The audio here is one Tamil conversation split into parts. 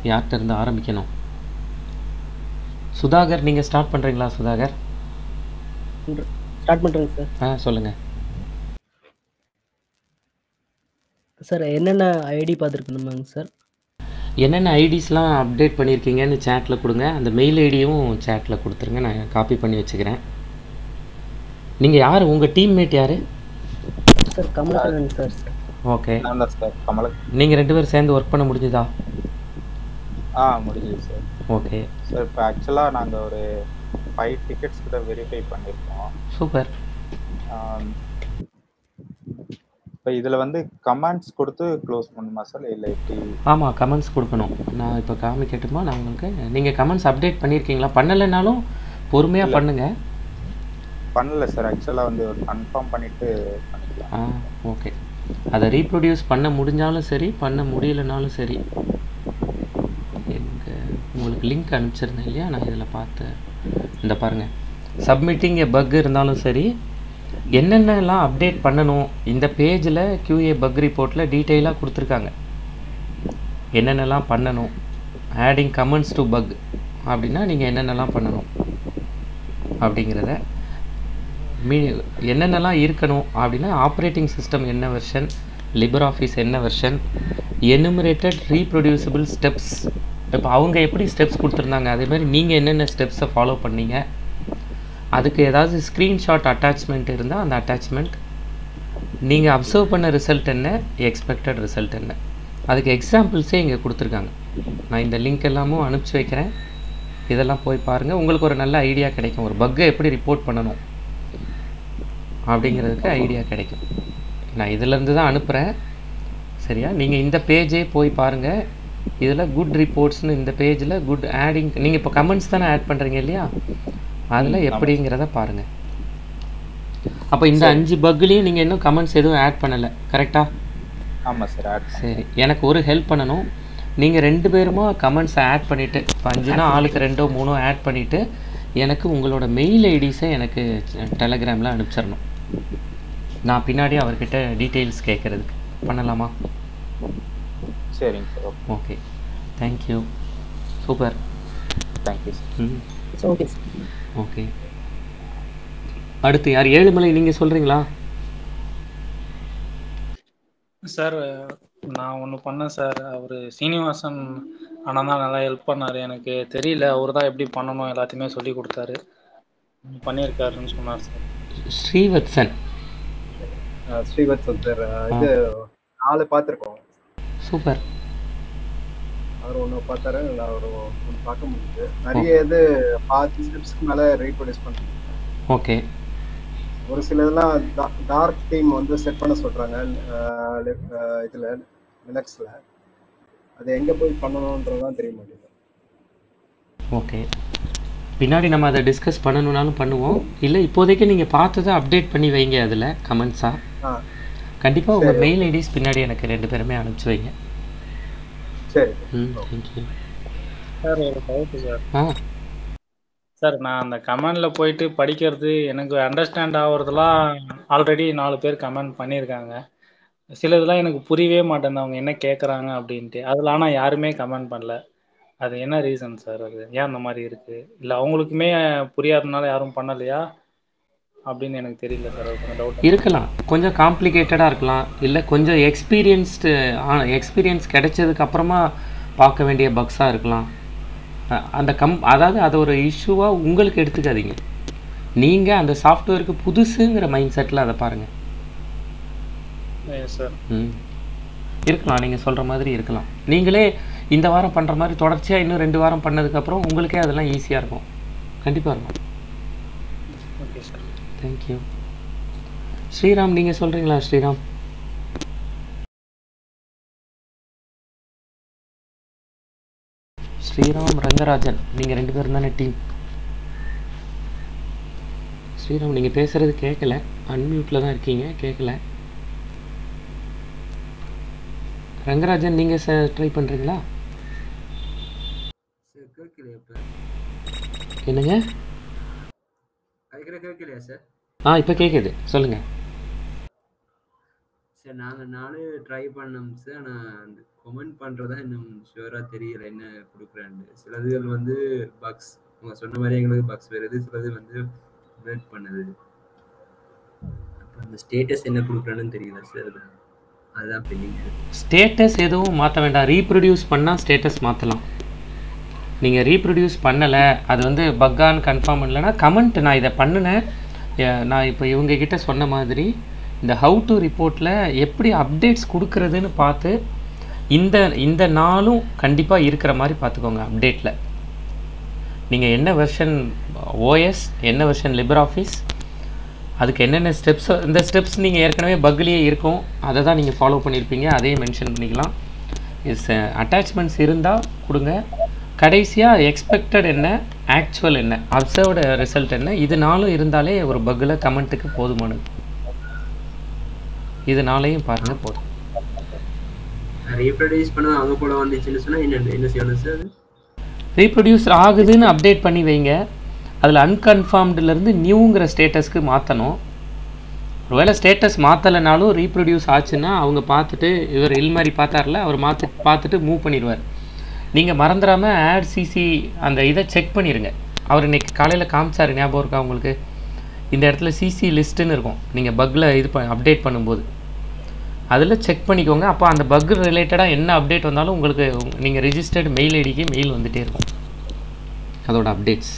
யார்கிட்ட இருந்து ஆரம்பிக்கணும் சுதாகர் நீங்கள் ஸ்டார்ட் பண்ணுறீங்களா சுதாகர் ஸ்டார்ட் பண்ணுறேங்க சார் ஆ சொல்லுங்கள் சார் என்னென்ன ஐடி பார்த்துருக்கணுமாங்க சார் என்னென்ன ஐடிஸ்லாம் அப்டேட் பண்ணியிருக்கீங்கன்னு சேட்டில் கொடுங்க அந்த மெயில் ஐடியும் சேட்டில் கொடுத்துருங்க நான் காப்பி பண்ணி வச்சுக்கிறேன் நீங்கள் யார் உங்கள் டீம்மேட் யார் சார் கமலக்கண்ணன் சார் ஓகே நான் தான் சார் கமல நீங்கள் ரெண்டு பேரும் சேர்ந்து ஒர்க் பண்ண முடிஞ்சுதா ஆ முடிஞ்சது சார் ஓகே சார் இப்போ ஆக்சுவலாக நாங்கள் ஒரு ஃபைவ் டிக்கெட்ஸ் கிட்ட வெரிஃபை பண்ணியிருக்கோம் சூப்பர் இப்போ இதில் வந்து கமெண்ட்ஸ் கொடுத்து க்ளோஸ் பண்ணுமா சார் இல்லை எப்படி ஆமாம் கமெண்ட்ஸ் கொடுக்கணும் நான் இப்போ காமிக்கட்டுமா நான் உங்களுக்கு நீங்கள் கமெண்ட்ஸ் அப்டேட் பண்ணியிருக்கீங்களா பண்ணலைனாலும் பொறுமையாக பண்ணுங்கள் பண்ணல சார் ஆக்சுவலாக வந்து ஒரு கன்ஃபார்ம் பண்ணிட்டு பண்ணிக்கலாம் ஆ ஓகே அதை ரீப்ரொடியூஸ் பண்ண முடிஞ்சாலும் சரி பண்ண முடியலனாலும் சரி எங்க உங்களுக்கு லிங்க் அனுப்பிச்சிருந்தேன் இல்லையா நான் இதில் பார்த்தேன் இந்த பாருங்கள் சப்மிட்டிங் எ பக் இருந்தாலும் சரி என்னென்னலாம் அப்டேட் பண்ணணும் இந்த பேஜில் QA பக் ரிப்போர்ட்டில் டீட்டெயிலாக கொடுத்துருக்காங்க என்னென்னலாம் பண்ணணும் ஆடிங் கமெண்ட்ஸ் டு பக் அப்படின்னா நீங்கள் என்னென்னலாம் பண்ணணும் அப்படிங்கிறத மீ என்னென்னலாம் இருக்கணும் அப்படின்னா ஆப்ரேட்டிங் சிஸ்டம் என்ன வெர்ஷன் லிபர் ஆஃபீஸ் என்ன வெர்ஷன் எனுமரேட்டட் ரீப்ரொடியூசபிள் ஸ்டெப்ஸ் இப்போ அவங்க எப்படி ஸ்டெப்ஸ் கொடுத்துருந்தாங்க அதே மாதிரி நீங்கள் என்னென்ன ஸ்டெப்ஸை ஃபாலோ பண்ணீங்க அதுக்கு ஏதாவது ஸ்க்ரீன்ஷாட் அட்டாச்மெண்ட் இருந்தால் அந்த அட்டாச்மெண்ட் நீங்கள் அப்சர்வ் பண்ண ரிசல்ட் என்ன எக்ஸ்பெக்டட் ரிசல்ட் என்ன அதுக்கு எக்ஸாம்பிள்ஸே இங்கே கொடுத்துருக்காங்க நான் இந்த லிங்க் எல்லாமும் அனுப்பிச்சி வைக்கிறேன் இதெல்லாம் போய் பாருங்கள் உங்களுக்கு ஒரு நல்ல ஐடியா கிடைக்கும் ஒரு பக்கை எப்படி ரிப்போர்ட் பண்ணணும் அப்படிங்கிறதுக்கு ஐடியா கிடைக்கும் நான் இதிலேருந்து தான் அனுப்புகிறேன் சரியா நீங்கள் இந்த பேஜே போய் பாருங்கள் இதில் குட் ரிப்போர்ட்ஸ்னு இந்த பேஜில் குட் ஆடிங் நீங்கள் இப்போ கமெண்ட்ஸ் தானே ஆட் பண்ணுறீங்க இல்லையா அதில் எப்படிங்கிறத பாருங்கள் அப்போ இந்த அஞ்சு பக்லேயும் நீங்கள் இன்னும் கமெண்ட்ஸ் எதுவும் ஆட் பண்ணலை கரெக்டாக ஆமாம் சார் ஆட் சரி எனக்கு ஒரு ஹெல்ப் பண்ணணும் நீங்கள் ரெண்டு பேருமா கமெண்ட்ஸை ஆட் பண்ணிவிட்டு இப்போ அஞ்சுனா ஆளுக்கு ரெண்டோ மூணோ ஆட் பண்ணிவிட்டு எனக்கு உங்களோட மெயில் ஐடிஸை எனக்கு டெலகிராமில் அனுப்பிச்சிடணும் நான் பின்னாடி அவர்கிட்ட டீட்டெயில்ஸ் கேட்குறதுக்கு பண்ணலாமா சரிங்க sir okay okay thank you super thank you sir ம் ஓகே சார் ஓகே அடுத்து யார் ஏழுமலை நீங்கள் சொல்கிறீங்களா சார் நான் ஒன்று பண்ணேன் சார் அவர் சீனிவாசன் அண்ணன் தான் நல்லா ஹெல்ப் பண்ணார் எனக்கு தெரியல அவர் தான் எப்படி பண்ணணும் எல்லாத்தையுமே சொல்லி கொடுத்தாரு பண்ணியிருக்காருன்னு சொன்னார் சார் ஸ்ரீவத்சன் ஸ்ரீவத்சன் சார் இது நாலு பார்த்துருக்கோம் சூப்பர் அவர் ஒன்று பார்த்தாரு நான் ஒரு ஒன்று பார்க்க முடியுது நிறைய இது பார்த்து ஸ்டெப்ஸ்க்கு மேலே ரீப்ரொடியூஸ் பண்ணுறேன் ஓகே ஒரு சில இதெல்லாம் டார்க் தீம் வந்து செட் பண்ண சொல்கிறாங்க இதில் லினக்ஸில் அது எங்கே போய் பண்ணணுன்றதுதான் தெரிய மாட்டேங்குது ஓகே பின்னாடி நம்ம அதை டிஸ்கஸ் பண்ணணும்னாலும் பண்ணுவோம் இல்லை இப்போதைக்கு நீங்கள் பார்த்ததை அப்டேட் பண்ணி வைங்க அதில் கமெண்ட்ஸாக ஆ கண்டிப்பாக உங்கள் மெயில் ஐடிஸ் பின்னாடி எனக்கு ரெண்டு பேருமே அனுப்பிச்சி வைங்க சரி ம் தேங்க்யூ சார் ஒரு டவுட்டு சார் ஆ சார் நான் அந்த கமெண்டில் போயிட்டு படிக்கிறது எனக்கு அண்டர்ஸ்டாண்ட் ஆகுறதுலாம் ஆல்ரெடி நாலு பேர் கமெண்ட் பண்ணியிருக்காங்க சிலதெல்லாம் எனக்கு புரியவே மாட்டேங்குது அவங்க என்ன கேட்குறாங்க அப்படின்ட்டு அதில் ஆனால் யாருமே கமெண்ட் பண்ணல அது என்ன ரீசன் சார் அது ஏன் அந்த மாதிரி இருக்குது இல்லை அவங்களுக்குமே புரியாதனால யாரும் பண்ணலையா அப்படின்னு எனக்கு தெரியல சார் அது கொஞ்சம் டவுட் இருக்கலாம் கொஞ்சம் காம்ப்ளிகேட்டடாக இருக்கலாம் இல்லை கொஞ்சம் எக்ஸ்பீரியன்ஸ்டு எக்ஸ்பீரியன்ஸ் கிடைச்சதுக்கு அப்புறமா பார்க்க வேண்டிய பக்ஸாக இருக்கலாம் அ- அந்த கம் அதாவது அதை ஒரு இஷ்யூவாக உங்களுக்கு எடுத்துக்காதீங்க நீங்கள் அந்த சாஃப்ட்வேருக்கு புதுசுங்கிற மைண்ட் செட்டில் அதை பாருங்கள் சார் ம் இருக்கலாம் நீங்கள் சொல்கிற மாதிரி இருக்கலாம் நீங்களே இந்த வாரம் பண்ணுற மாதிரி தொடர்ச்சியாக இன்னும் ரெண்டு வாரம் பண்ணதுக்கப்புறம் உங்களுக்கே அதெல்லாம் ஈஸியாக இருக்கும் கண்டிப்பாக இருக்கும் ஓகே சார் தேங்க்யூ ஸ்ரீராம் நீங்கள் சொல்கிறீங்களா ஸ்ரீராம் ஸ்ரீராம் ரங்கராஜன் நீங்கள் ரெண்டு பேரும் தானே டீம் ஸ்ரீராம் நீங்கள் பேசுகிறது கேட்கல அன்மியூட்டில் தான் இருக்கீங்க கேட்கல ரங்கராஜன் நீங்கள் ச ட்ரை பண்ணுறீங்களா சார் கேட்கலையா இப்போ என்னங்க அதுக்கிற கேட்கலையா சார் ஆ இப்போ கேட்குது சொல்லுங்கள் சார் நாங்க நானும் ட்ரை பண்ணோம் சார் ஆனா அந்த கமெண்ட் பண்றதா இன்னும் ஷுவரா தெரியல என்ன கொடுக்குறான்னு சிலதுகள் வந்து பக்ஸ் உங்க சொன்ன மாதிரி எங்களுக்கு பக்ஸ் வருது சிலது வந்து பிளட் பண்ணுது அப்புறம் அந்த ஸ்டேட்டஸ் என்ன கொடுக்குறான்னு தெரியல சார் அதுதான் பெண்டிங் ஸ்டேட்டஸ் எதுவும் மாற்ற வேண்டாம் ரீப்ரொடியூஸ் பண்ணால் ஸ்டேட்டஸ் மாற்றலாம் நீங்கள் ரீப்ரொடியூஸ் பண்ணலை அது வந்து பக்கான்னு கன்ஃபார்ம் பண்ணலைன்னா கமெண்ட் நான் இதை பண்ணினேன் எ- நான் இப்போ இவங்க கிட்ட சொன்ன மாதிரி இந்த ஹவு டு ரிப்போர்ட்டில் எப்படி அப்டேட்ஸ் கொடுக்கறதுன்னு பார்த்து இந்த இந்த நாளும் கண்டிப்பாக இருக்கிற மாதிரி பார்த்துக்கோங்க அப்டேட்டில் நீங்கள் என்ன வெர்ஷன் ஓஎஸ் என்ன வெர்ஷன் லிபர் ஆஃபீஸ் அதுக்கு என்னென்ன ஸ்டெப்ஸ் இந்த ஸ்டெப்ஸ் நீங்கள் ஏற்கனவே பக்லேயே இருக்கும் அதை தான் நீங்கள் ஃபாலோ பண்ணியிருப்பீங்க அதையும் மென்ஷன் பண்ணிக்கலாம் இஸ் அட்டாச்மெண்ட்ஸ் இருந்தால் கொடுங்க கடைசியாக எக்ஸ்பெக்டட் என்ன ஆக்சுவல் என்ன அப்சர்வ்டு ரிசல்ட் என்ன இது நாளும் இருந்தாலே ஒரு பக்கில் கமெண்ட்டுக்கு போதுமானது இது நாளையும் பாருங்கள் போதும் ரீப்ரொடியூஸ் பண்ண அவங்க போல வந்துச்சுன்னு சொன்னா என்ன என்ன செய்யணும் சார் ரீப்ரொடியூஸ் ஆகுதுன்னு அப்டேட் பண்ணி வைங்க அதில் அன்கன்ஃபார்ம்டுலேருந்து நியூங்கிற ஸ்டேட்டஸ்க்கு மாற்றணும் ஒருவேளை ஸ்டேட்டஸ் மாற்றலைனாலும் ரீப்ரொடியூஸ் ஆச்சுன்னா அவங்க பார்த்துட்டு இவர் இல் மாதிரி பார்த்தார்ல அவர் மாற்று பார்த்துட்டு மூவ் பண்ணிடுவார் நீங்கள் மறந்துடாமல் ஆட் சிசி அந்த இதை செக் பண்ணிடுங்க அவர் இன்னைக்கு காலையில் காமிச்சார் ஞாபகம் இருக்கா உங்களுக்கு இந்த இடத்துல சிசி லிஸ்ட்டுன்னு இருக்கும் நீங்கள் பக்கில் இது ப அப்டேட் பண்ணும்போது அதில் செக் பண்ணிக்கோங்க அப்போ அந்த பக் ரிலேட்டடாக என்ன அப்டேட் வந்தாலும் உங்களுக்கு நீங்கள் ரிஜிஸ்டர்டு மெயில் ஐடிக்கு மெயில் வந்துகிட்டே இருக்கும் அதோட அப்டேட்ஸ்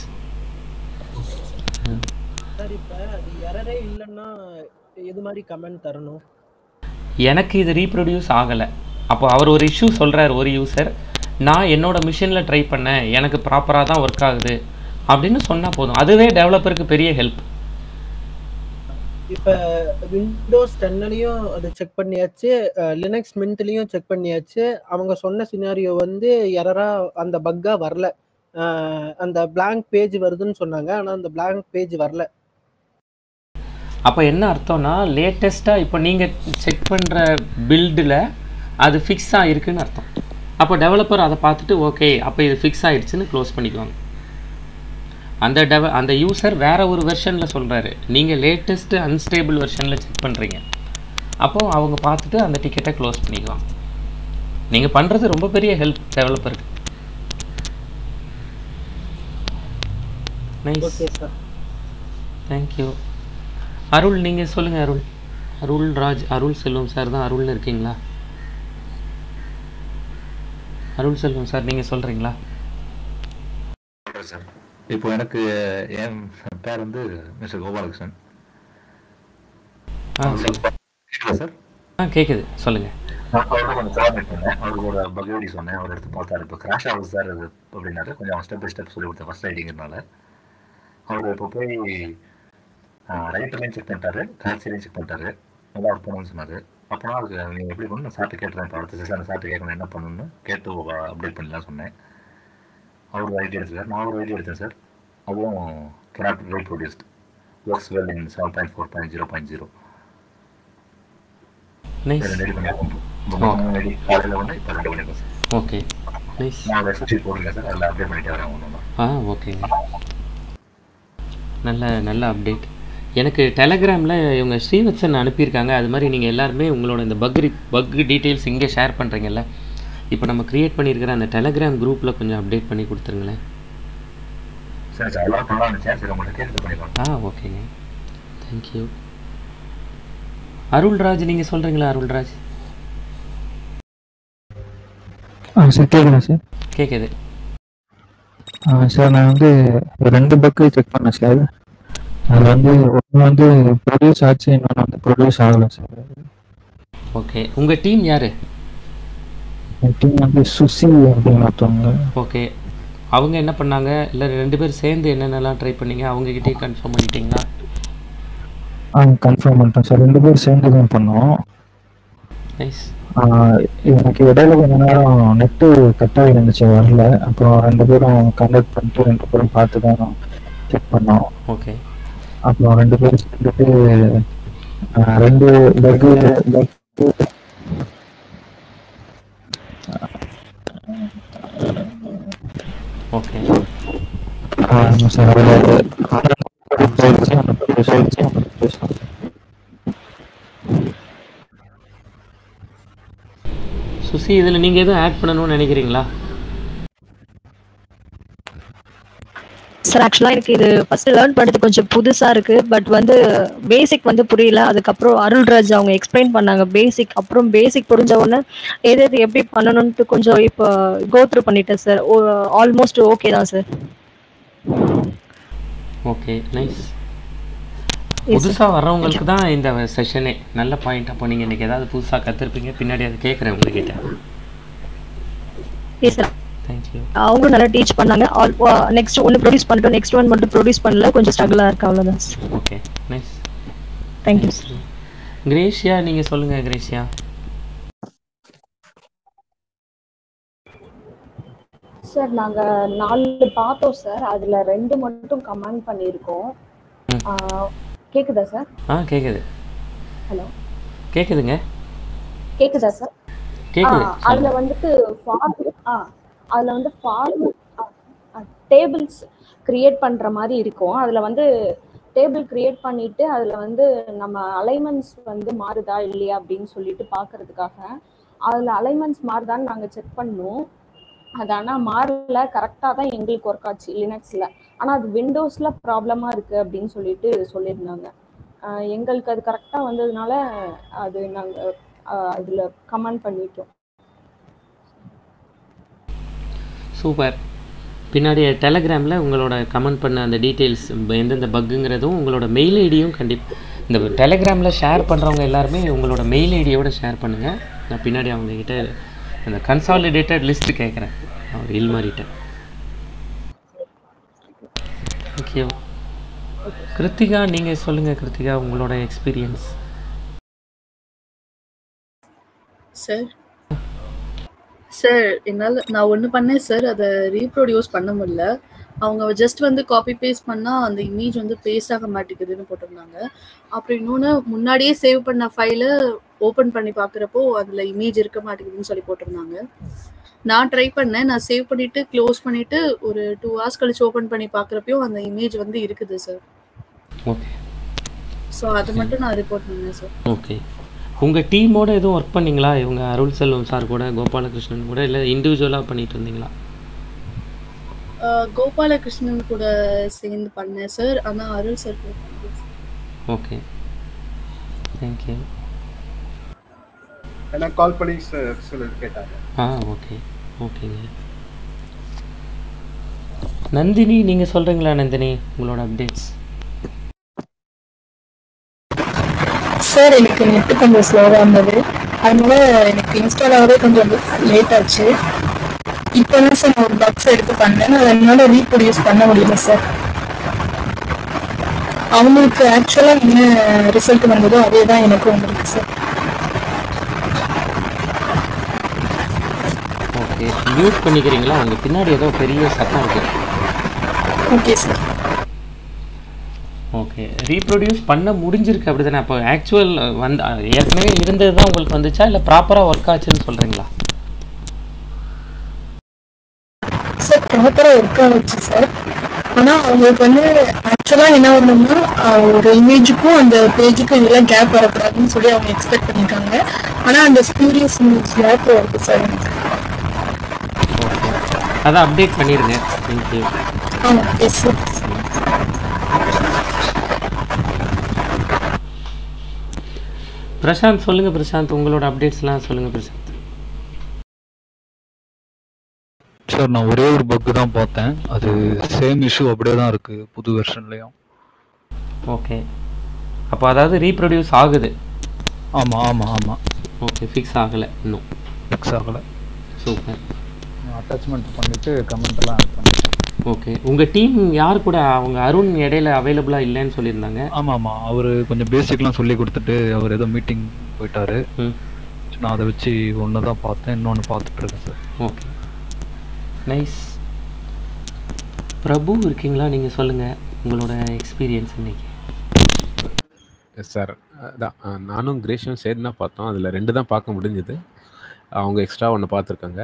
சார் இப்போ அது எரரே இல்லைன்னா எது மாதிரி கமெண்ட் தரணும் எனக்கு இது ரீப்ரொடியூஸ் ஆகலை அப்போ அவர் ஒரு இஷ்யூ சொல்கிறார் ஒரு யூசர் நான் என்னோட மிஷினில் ட்ரை பண்ணேன் எனக்கு ப்ராப்பராக தான் ஒர்க் ஆகுது அப்படின்னு சொன்னால் போதும் அதுவே டெவலப்பருக்கு பெரிய ஹெல்ப் இப்போ விண்டோஸ் டென்னுலையும் அது செக் பண்ணியாச்சு லினக்ஸ் மின்ட்லேயும் செக் பண்ணியாச்சு அவங்க சொன்ன சினாரியோ வந்து எரரா அந்த பக்கா வரல அஹ் அந்த blank பேஜ் வருதுன்னு சொன்னாங்க ஆனால் அந்த blank பேஜ் வரல அப்போ என்ன அர்த்தம்னா லேட்டஸ்ட்டாக இப்போ நீங்கள் செக் பண்ணுற பில்டில் அது ஃபிக்ஸ் ஆகிருக்குன்னு அர்த்தம் அப்போ டெவலப்பர் அதை பார்த்துட்டு ஓகே அப்போ இது ஃபிக்ஸ் ஆயிடுச்சுன்னு க்ளோஸ் பண்ணிக்குவாங்க அந்த டெவ அந்த யூசர் வேற ஒரு வெர்ஷனில் சொல்கிறாரு நீங்கள் லேட்டஸ்ட்டு அன்ஸ்டேபிள் வெர்ஷனில் செக் பண்ணுறீங்க அப்போது அவங்க பார்த்துட்டு அந்த டிக்கெட்டை க்ளோஸ் பண்ணிக்குவாங்க நீங்கள் பண்ணுறது ரொம்ப பெரிய ஹெல்ப் டெவலப்பருக்கு nice okay sir thank you Arul நீங்கள் சொல்லுங்கள் அருள் அருள் ராஜ் அருள் செல்வம் சார் தான் அருள்னு இருக்கீங்களா அருள் செல்வம் சார் நீங்கள் சொல்கிறீங்களா சொல்றேன் சார் இப்போ எனக்கு என் பேர் வந்து மிஸ்டர் கோபாலகிருஷ்ணன் ஆ சொல் கேக்குதா சார் ஆ கேட்குது சொல்லுங்கள் நான் அவர்கிட்ட கொஞ்சம் கோஆர்டினேட் பண்ணேன் அவருக்கு ஒரு பக் ஐடி சொன்னேன் அவர் எடுத்து பார்த்தாரு இப்போ கிராஷ் ஆகுது சார் அது அப்படின்னாரு கொஞ்சம் ஸ்டெப் பை ஸ்டெப் சொல்லி கொடுத்தேன் ஃபர்ஸ்ட் ஐடிங்கிறனால அவர் இப்போ போய் ரைட்டர்லையும் செக் பண்ணிட்டாரு கேன்சரையும் செக் பண்ணிட்டாரு நல்லா ஒர்க் பண்ணணும்னு சொன்னார் அப்போனா அதுக்கு நீங்கள் எப்படி பண்ணணும் சார்ட்டு கேட்டுறேன் இப்போ அடுத்த செஷன் சார்ட்டு கேட்கணும் என்ன பண்ணணும்னு கேட்டு அப்டேட் பண்ணலாம் சொன்னேன் அவர் ஐடி எடுத்தார் நான் ஒரு ஐடி எடுத்தேன் சார் அதுவும் cannot right produced works well in seven point four point zero point zero nice ரெண்டு ஐடி பண்ணியிருக்கோம் ஐடி காலையில் ஒன்று இப்போ ரெண்டு பண்ணியிருக்கோம் சார் ஓகே நைஸ் நான் ஒரு எக்ஸல் போட்டிருக்கேன் சார் அதில் அப்டேட் பண்ணிட்டு வரேன் ஒன்று ஒன்றா ஆ ஓகேங்க நல்ல நல்ல அப்டேட் எனக்கு டெலகிராமில் இவங்க ஸ்ரீவத்சன் அனுப்பியிருக்காங்க அது மாதிரி நீங்கள் எல்லாருமே உங்களோட இந்த பக் பக் டீட்டெயில்ஸ் இங்கே ஷேர் பண்ணுறீங்கல்ல இப்போ நம்ம க்ரியேட் பண்ணியிருக்கிற அந்த டெலகிராம் குரூப்பில் கொஞ்சம் அப்டேட் பண்ணி கொடுத்துருங்களேன் சரி சார் எல்லாம் பண்ணலாம் இருந்துச்சு சரி உங்கள்கிட்ட கேட்டு பண்ணிக்கலாம் ஆ ஓகேங்க தேங்க்யூ அருள்ராஜ் நீங்கள் சொல்கிறீங்களா அருள்ராஜ் ஆ சார் கேட்குதா சார் கேட்குது ஆ சார் நான் வந்து ரெண்டு பக்கு செக் பண்ணேன் சார் அது வந்து ஒன்று வந்து ப்ரொடியூஸ் ஆச்சு இன்னொன்று வந்து ப்ரொடியூஸ் ஆகலை சார் ஓகே உங்கள் டீம் யார் என் டீம் வந்து சுசி அப்படின்னு ஒருத்தவங்க ஓகே அவங்க என்ன பண்ணாங்க இல்லை ரெண்டு பேரும் சேர்ந்து என்னென்னலாம் ட்ரை பண்ணீங்க அவங்ககிட்டயே கன்ஃபார்ம் பண்ணிட்டீங்களா ஆ கன்ஃபார்ம் பண்ணிட்டேன் சார் ரெண்டு பேரும் சேர்ந்து தான் பண்ணோம் நைஸ் ஆ, எனக்கு இடையில கொஞ்ச நேரம் நெட்டு கட் ஆகி இருந்துச்சு வரல அப்புறம் ரெண்டு பேரும் கண்டக்ட் பண்ணிட்டு ரெண்டு பேரும் பார்த்து தான் செக் பண்ணோம் ஓகே அப்புறம் ரெண்டு பேரும் சேர்ந்துட்டு ஆ, ரெண்டு பக்கு பக்கு ஓகே ஆமாம் சார் அதில் போயிடுச்சு அந்த ப்ரொடியூஸ் ஆயிடுச்சு அந்த ப்ரொடியூஸ் ஆகுது கிரேசி இதில் நீங்கள் எதுவும் ஆட் பண்ணணும்னு நினைக்கிறீங்களா சார் ஆக்சுவலாக எனக்கு இது ஃபர்ஸ்ட் லேர்ன் பண்ணுறது கொஞ்சம் புதுசாக இருக்கு பட் வந்து பேசிக் வந்து புரியல அதுக்கப்புறம் அருள்ராஜ் அவங்க எக்ஸ்பிளைன் பண்ணாங்க பேசிக் அப்புறம் பேசிக் புரிஞ்ச உடனே எது எது எப்படி பண்ணணும்ட்டு கொஞ்சம் இப்போ கோ த்ரூ பண்ணிட்டேன் சார் ஆல்மோஸ்ட் ஓகே தான் sir okay nice Yes, sir. புதுசாக வர்றவங்களுக்கு தான் இந்த செஷனே நல்ல பாயிண்ட் அப்போ நீங்கள் இன்றைக்கி ஏதாவது புதுசாக கற்றுருப்பீங்க பின்னாடி அது கேட்குறேன் உங்ககிட்ட எஸ் சார் தேங்க்யூ அவங்களும் நல்லா டீச் பண்ணாங்க ஆல் நெக்ஸ்ட் ஒன்று ப்ரொடியூஸ் பண்ணிட்டோம் நெக்ஸ்ட் ஒன் மட்டும் ப்ரொடியூஸ் பண்ணல கொஞ்சம் ஸ்ட்ரகிளாக இருக்கு அவ்வளோதான் sir okay nice thank you sir Gracia நீங்கள் சொல்லுங்கள் கிரேஷியா சார் நாங்கள் நாலு பார்த்தோம் சார் அதில் ரெண்டு மட்டும் கமெண்ட் பண்ணியிருக்கோம் ம். ஆ, கேக்குதா சார் ஆ கேட்குது ஹலோ கேட்குதுங்க கேக்குதா சார் கேட்குது அதுல வந்துட்டு ஃபார்ம் ஆ அதுல வந்து ஃபார்ம் டேபிள்ஸ் கிரியேட் பண்ற மாதிரி இருக்கும் அதுல வந்து டேபிள் கிரியேட் பண்ணிட்டு அதுல வந்து நம்ம அலைன்மெண்ட்ஸ் வந்து மாறுதா இல்லையா அப்படின்னு சொல்லிட்டு பாக்குறதுக்காக அதுல அலைன்மெண்ட்ஸ் மாறுதான்னு நாங்க செக் பண்ணோம் அது ஆனா மாறல கரெக்டா தான் எங்களுக்கு ஒர்க் ஆச்சு லினக்ஸ்ல ஆனா அது விண்டோஸ்ல ப்ராப்ளமா இருக்கு அப்படின்னு சொல்லிட்டு சொல்லியிருந்தாங்க ஆஹ் எங்களுக்கு அது கரெக்டா வந்ததுனால அது நாங்க ஆஹ் அதுல கமெண்ட் பண்ணிட்டோம் சூப்பர் பின்னாடி டெலகிராமில் உங்களோட கமெண்ட் பண்ண அந்த டீட்டெயில்ஸ் எந்தெந்த பக்குங்கிறதும் உங்களோட மெயில் ஐடியும் கண்டிப்பாக இந்த டெலகிராமில் ஷேர் பண்ணுறவங்க எல்லாருமே உங்களோட மெயில் ஐடியோட ஷேர் பண்ணுங்கள் நான் பின்னாடி அவங்கக்கிட்ட அந்த கன்சாலிடேட்டட் லிஸ்ட்டு கேட்குறேன் அவர் இல்மாரிட்ட ஓகே கிருத்திகா நீங்கள் சொல்லுங்கள் கிருத்திகா உங்களோட எக்ஸ்பீரியன்ஸ் சார் சார் என்னால் நான் ஒன்று பண்ணேன் சார் அதை ரீப்ரொடியூஸ் பண்ண முடியல அவங்க ஜஸ்ட் வந்து காப்பி பேஸ்ட் பண்ணால் அந்த இமேஜ் வந்து பேஸ்ட் ஆக மாட்டேங்குதுன்னு போட்டிருந்தாங்க அப்புறம் இன்னொன்று முன்னாடியே சேவ் பண்ண ஃபைலை ஓப்பன் பண்ணி பார்க்குறப்போ அதில் இமேஜ் இருக்க மாட்டேங்குதுன்னு சொல்லி போட்டிருந்தாங்க நான் ட்ரை பண்ணேன் நான் சேவ் பண்ணிவிட்டு க்ளோஸ் பண்ணிவிட்டு ஒரு டூ ஹவர்ஸ் கழிச்சு ஓப்பன் பண்ணி பார்க்குறப்பையும் அந்த இமேஜ் வந்து இருக்குது சார் ஓகே ஸோ அதை மட்டும் நான் ரிப்போர்ட் பண்ணேன் சார் ஓகே உங்கள் டீமோட எதுவும் ஒர்க் பண்ணீங்களா இவங்க அருள் செல்வம் சார் கூட கோபாலகிருஷ்ணன் கூட இல்லை இண்டிவிஜுவலாக பண்ணிட்டு இருந்தீங்களா அஹ் கோபாலகிருஷ்ணன் கூட சேர்ந்து பண்ணேன் சார் ஆனால் அருள் சார் கூட பண்ணல sir. ஓகே தேங்க்யூ எனக்கு கால் பண்ணி சொ- சொல்லி கேட்டாங்க ஆ ஓகே ஓகேங்க நந்தினி நீங்கள் சொல்கிறீங்களா நந்தினி உங்களோட அப்டேட்ஸ் சார் எனக்கு நெட்டு கொஞ்சம் ஸ்லோவாக இருந்தது அதனால எனக்கு இன்ஸ்டால் ஆகவே கொஞ்சம் லேட் ஆச்சு இப்போ தான் சார் நான் ஒரு பாக்ஸ் எடுத்து பண்ணேன் அதை என்னால் ரீப்ரொடியூஸ் பண்ண முடியல சார் அவங்களுக்கு ஆக்சுவலாக என்ன ரிசல்ட் வந்ததோ அதே தான் எனக்கும் வந்திருக்கு சார் ஓகே மியூட் பண்ணிக்கிறீங்களா உங்க பின்னாடி ஏதோ பெரிய சத்தம் இருக்கு ஓகே சார் ஓகே ரீப்ரொடியூஸ் பண்ண முடிஞ்சிருக்கு அப்படி தானே அப்போ ஆக்சுவல் வந்து ஏற்கனவே இருந்தது தான் உங்களுக்கு வந்துச்சா இல்லை ப்ராப்பராக ஒர்க் ஆச்சுன்னு சொல்கிறீங்களா சார் ப்ராப்பராக ஒர்க் ஆச்சு சார் ஆனால் அவங்களுக்கு வந்து ஆக்சுவலாக என்ன வரணும்னா அஹ், ஒரு இமேஜுக்கும் அந்த பேஜுக்கும் இதெல்லாம் கேப் வரக்கூடாதுன்னு சொல்லி அவங்க எக்ஸ்பெக்ட் பண்ணியிருக்காங்க ஆனால் அந்த ஸ்பியூரியஸ் இமேஜ் கேப் வருது சார் எனக்கு அதை அப்டேட் பண்ணிடுங்க தேங்க்யூ ஆ எஸ் சார் பிரசாந்த் சொல்லுங்கள் பிரசாந்த் உங்களோட அப்டேட்ஸ்லாம் சொல்லுங்கள் பிரசாந்த் சார் நான் ஒரே ஒரு பக்கு தான் பார்த்தேன் அது சேம் இஷ்யூ அப்படியே தான் இருக்கு புது வெர்ஷன்லயும் ஓகே அப்போ அதாவது ரீப்ரொடியூஸ் ஆகுது ஆமாம் ஆமாம் ஆமாம் ஓகே ஃபிக்ஸ் ஆகலை இன்னும் ஃபிக்ஸ் ஆகலை சூப்பர் அட்டாச்மெண்ட் பண்ணிட்டு கமெண்ட் எல்லாம் ஆட் பண்ணிட்டேன் ஓகே உங்கள் டீம் யார் கூட அவங்க அருண் இடையில அவைலபிளாக இல்லைன்னு சொல்லியிருந்தாங்க ஆமாம் ஆமாம் அவர் கொஞ்சம் பேசிக்லாம் சொல்லி கொடுத்துட்டு அவர் ஏதோ மீட்டிங் போயிட்டாரு நான் அதை வச்சு ஒன்று தான் பார்த்தேன் இன்னொன்று பார்த்துட்டு இருக்கேன் சார் ஓகே நைஸ் பிரபு இருக்கீங்களா நீங்கள் சொல்லுங்கள் உங்களோட எக்ஸ்பீரியன்ஸ் இன்னைக்கு எஸ் சார் அதான் அஹ் நானும் கிரேஷும் சேர்ந்து தான் பார்த்தோம் அதில் ரெண்டு தான் பார்க்க முடிஞ்சுது அவங்க எக்ஸ்ட்ரா ஒன்று பார்த்துருக்காங்க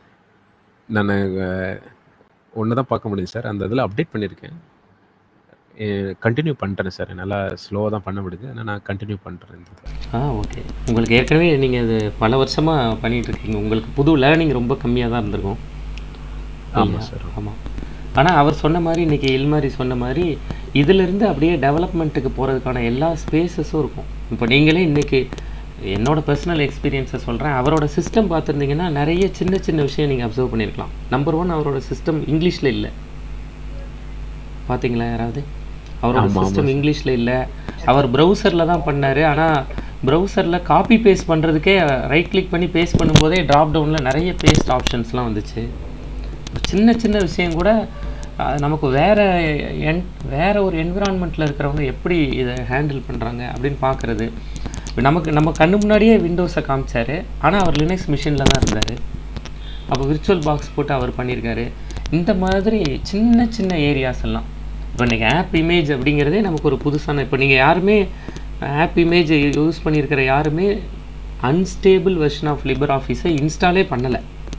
நான் ஒன்று தான் பார்க்க முடியுது சார் அந்த இதில் அப்டேட் பண்ணியிருக்கேன் கண்டினியூ பண்ணுறேன் சார் என்னால் ஸ்லோவாக தான் பண்ண முடியுது ஆனால் நான் கண்டினியூ பண்ணுறேன் ஆ ஓகே உங்களுக்கு ஏற்கனவே நீங்கள் இது பல வருஷமாக பண்ணிகிட்டு இருக்கீங்க உங்களுக்கு புது லேர்னிங் ரொம்ப கம்மியாக தான் இருந்திருக்கும் ஆமா இல்லையா? சார். ஆமாம் ஆனால் அவர் சொன்ன மாதிரி இன்னைக்கு இல்மாரி சொன்ன மாதிரி இதிலிருந்து அப்படியே டெவலப்மெண்ட்டுக்கு போகிறதுக்கான எல்லா ஸ்பேசஸும் இருக்கும் இப்போ நீங்களே இன்னைக்கு என்னோட பர்சனல் எக்ஸ்பீரியன்ஸை சொல்கிறேன் அவரோட சிஸ்டம் பார்த்துருந்தீங்கன்னா நிறைய சின்ன சின்ன விஷயம் நீங்கள் அப்சர்வ் பண்ணியிருக்கலாம் நம்பர் ஒன் அவரோட சிஸ்டம் இங்கிலீஷில் இல்லை பார்த்தீங்களா யாராவது அவரோட ஆமா, ஆமா சிஸ்டம் சார். இங்கிலீஷில் இல்லை அவர் ப்ரௌசரில் தான் பண்ணார் ஆனால் ப்ரௌசரில் காப்பி பேஸ்ட் பண்ணுறதுக்கே ரைட் கிளிக் பண்ணி பேஸ்ட் பண்ணும்போதே ட்ராப் டவுனில் நிறைய பேஸ்ட் ஆப்ஷன்ஸ்லாம் வந்துச்சு ஒரு சின்ன சின்ன விஷயம் கூட அஹ், நமக்கு வேற என் வேற ஒரு என்விரான்மெண்ட்டில் இருக்கிறவங்க எப்படி இதை ஹேண்டில் பண்ணுறாங்க அப்படின்னு பார்க்குறது நமக்கு நம்ம கண்ணு முன்னாடியே விண்டோஸை காமிச்சாரு ஆனால் அவர் லினக்ஸ் மிஷினில் தான் இருந்தார் அப்போ விர்ச்சுவல் பாக்ஸ் போட்டு அவர் பண்ணியிருக்காரு இந்த மாதிரி சின்ன சின்ன ஏரியாஸ் எல்லாம் இப்போ இன்றைக்கி ஆப் இமேஜ் அப்படிங்கிறதே நமக்கு ஒரு புதுசான இப்போ நீங்கள் யாருமே ஆப் இமேஜ் யூஸ் பண்ணியிருக்கிற யாருமே அன்ஸ்டேபிள் வெர்ஷன் ஆஃப் லிபர் ஆஃபீஸை இன்ஸ்டாலே பண்ணலை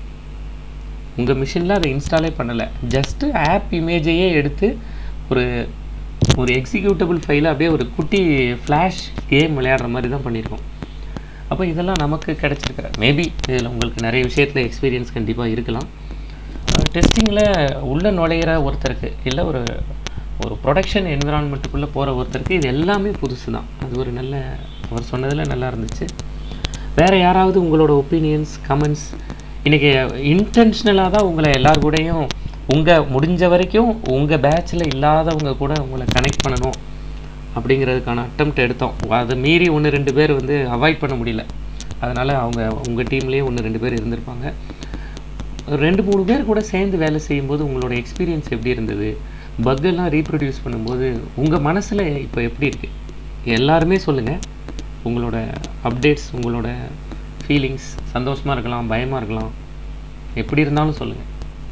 உங்கள் மிஷினில் அதை இன்ஸ்டாலே பண்ணலை ஜஸ்ட்டு ஆப் இமேஜையே எடுத்து ஒரு ஒரு எக்ஸிக்யூட்டபிள் ஃபைலை அப்படியே ஒரு குட்டி ஃப்ளாஷ் கேம் விளையாடுற மாதிரி தான் பண்ணியிருக்கோம் அப்போ இதெல்லாம் நமக்கு கிடச்சிருக்கிற மேபி இதில் உங்களுக்கு நிறைய விஷயத்தில் எக்ஸ்பீரியன்ஸ் கண்டிப்பாக இருக்கலாம் டெஸ்டிங்கில் உள்ள நுழையிற ஒருத்தருக்கு இல்லை ஒரு ஒரு ப்ரொடக்ஷன் என்விரான்மெண்ட்டுக்குள்ளே போகிற ஒருத்தருக்கு இது எல்லாமே புதுசு தான் அது ஒரு நல்ல அவர் சொன்னதில் நல்லா இருந்துச்சு வேறு யாராவது உங்களோட ஒப்பீனியன்ஸ் கமெண்ட்ஸ் இன்றைக்கி இன்டென்ஷனலாக தான் உங்களை எல்லார் கூடயும் உங்கள் முடிஞ்ச வரைக்கும் உங்கள் பேட்சில் இல்லாதவங்க கூட உங்களை கனெக்ட் பண்ணணும் அப்படிங்கிறதுக்கான அட்டம்ப்ட் எடுத்தோம் அதை மீறி ஒன்று ரெண்டு பேர் வந்து அவாய்ட் பண்ண முடியல அதனால் அவங்க உங்கள் டீம்லேயே ஒன்று ரெண்டு பேர் இருந்திருப்பாங்க ஒரு ரெண்டு மூணு பேர் கூட சேர்ந்து வேலை செய்யும்போது உங்களோட எக்ஸ்பீரியன்ஸ் எப்படி இருந்தது பக்கெல்லாம் ரீப்ரொடியூஸ் பண்ணும்போது உங்கள் மனசில் இப்போ எப்படி இருக்குது எல்லாருமே சொல்லுங்கள் உங்களோட அப்டேட்ஸ் உங்களோட ஃபீலிங்ஸ் சந்தோஷமாக இருக்கலாம் பயமாக இருக்கலாம் எப்படி இருந்தாலும் சொல்லுங்கள்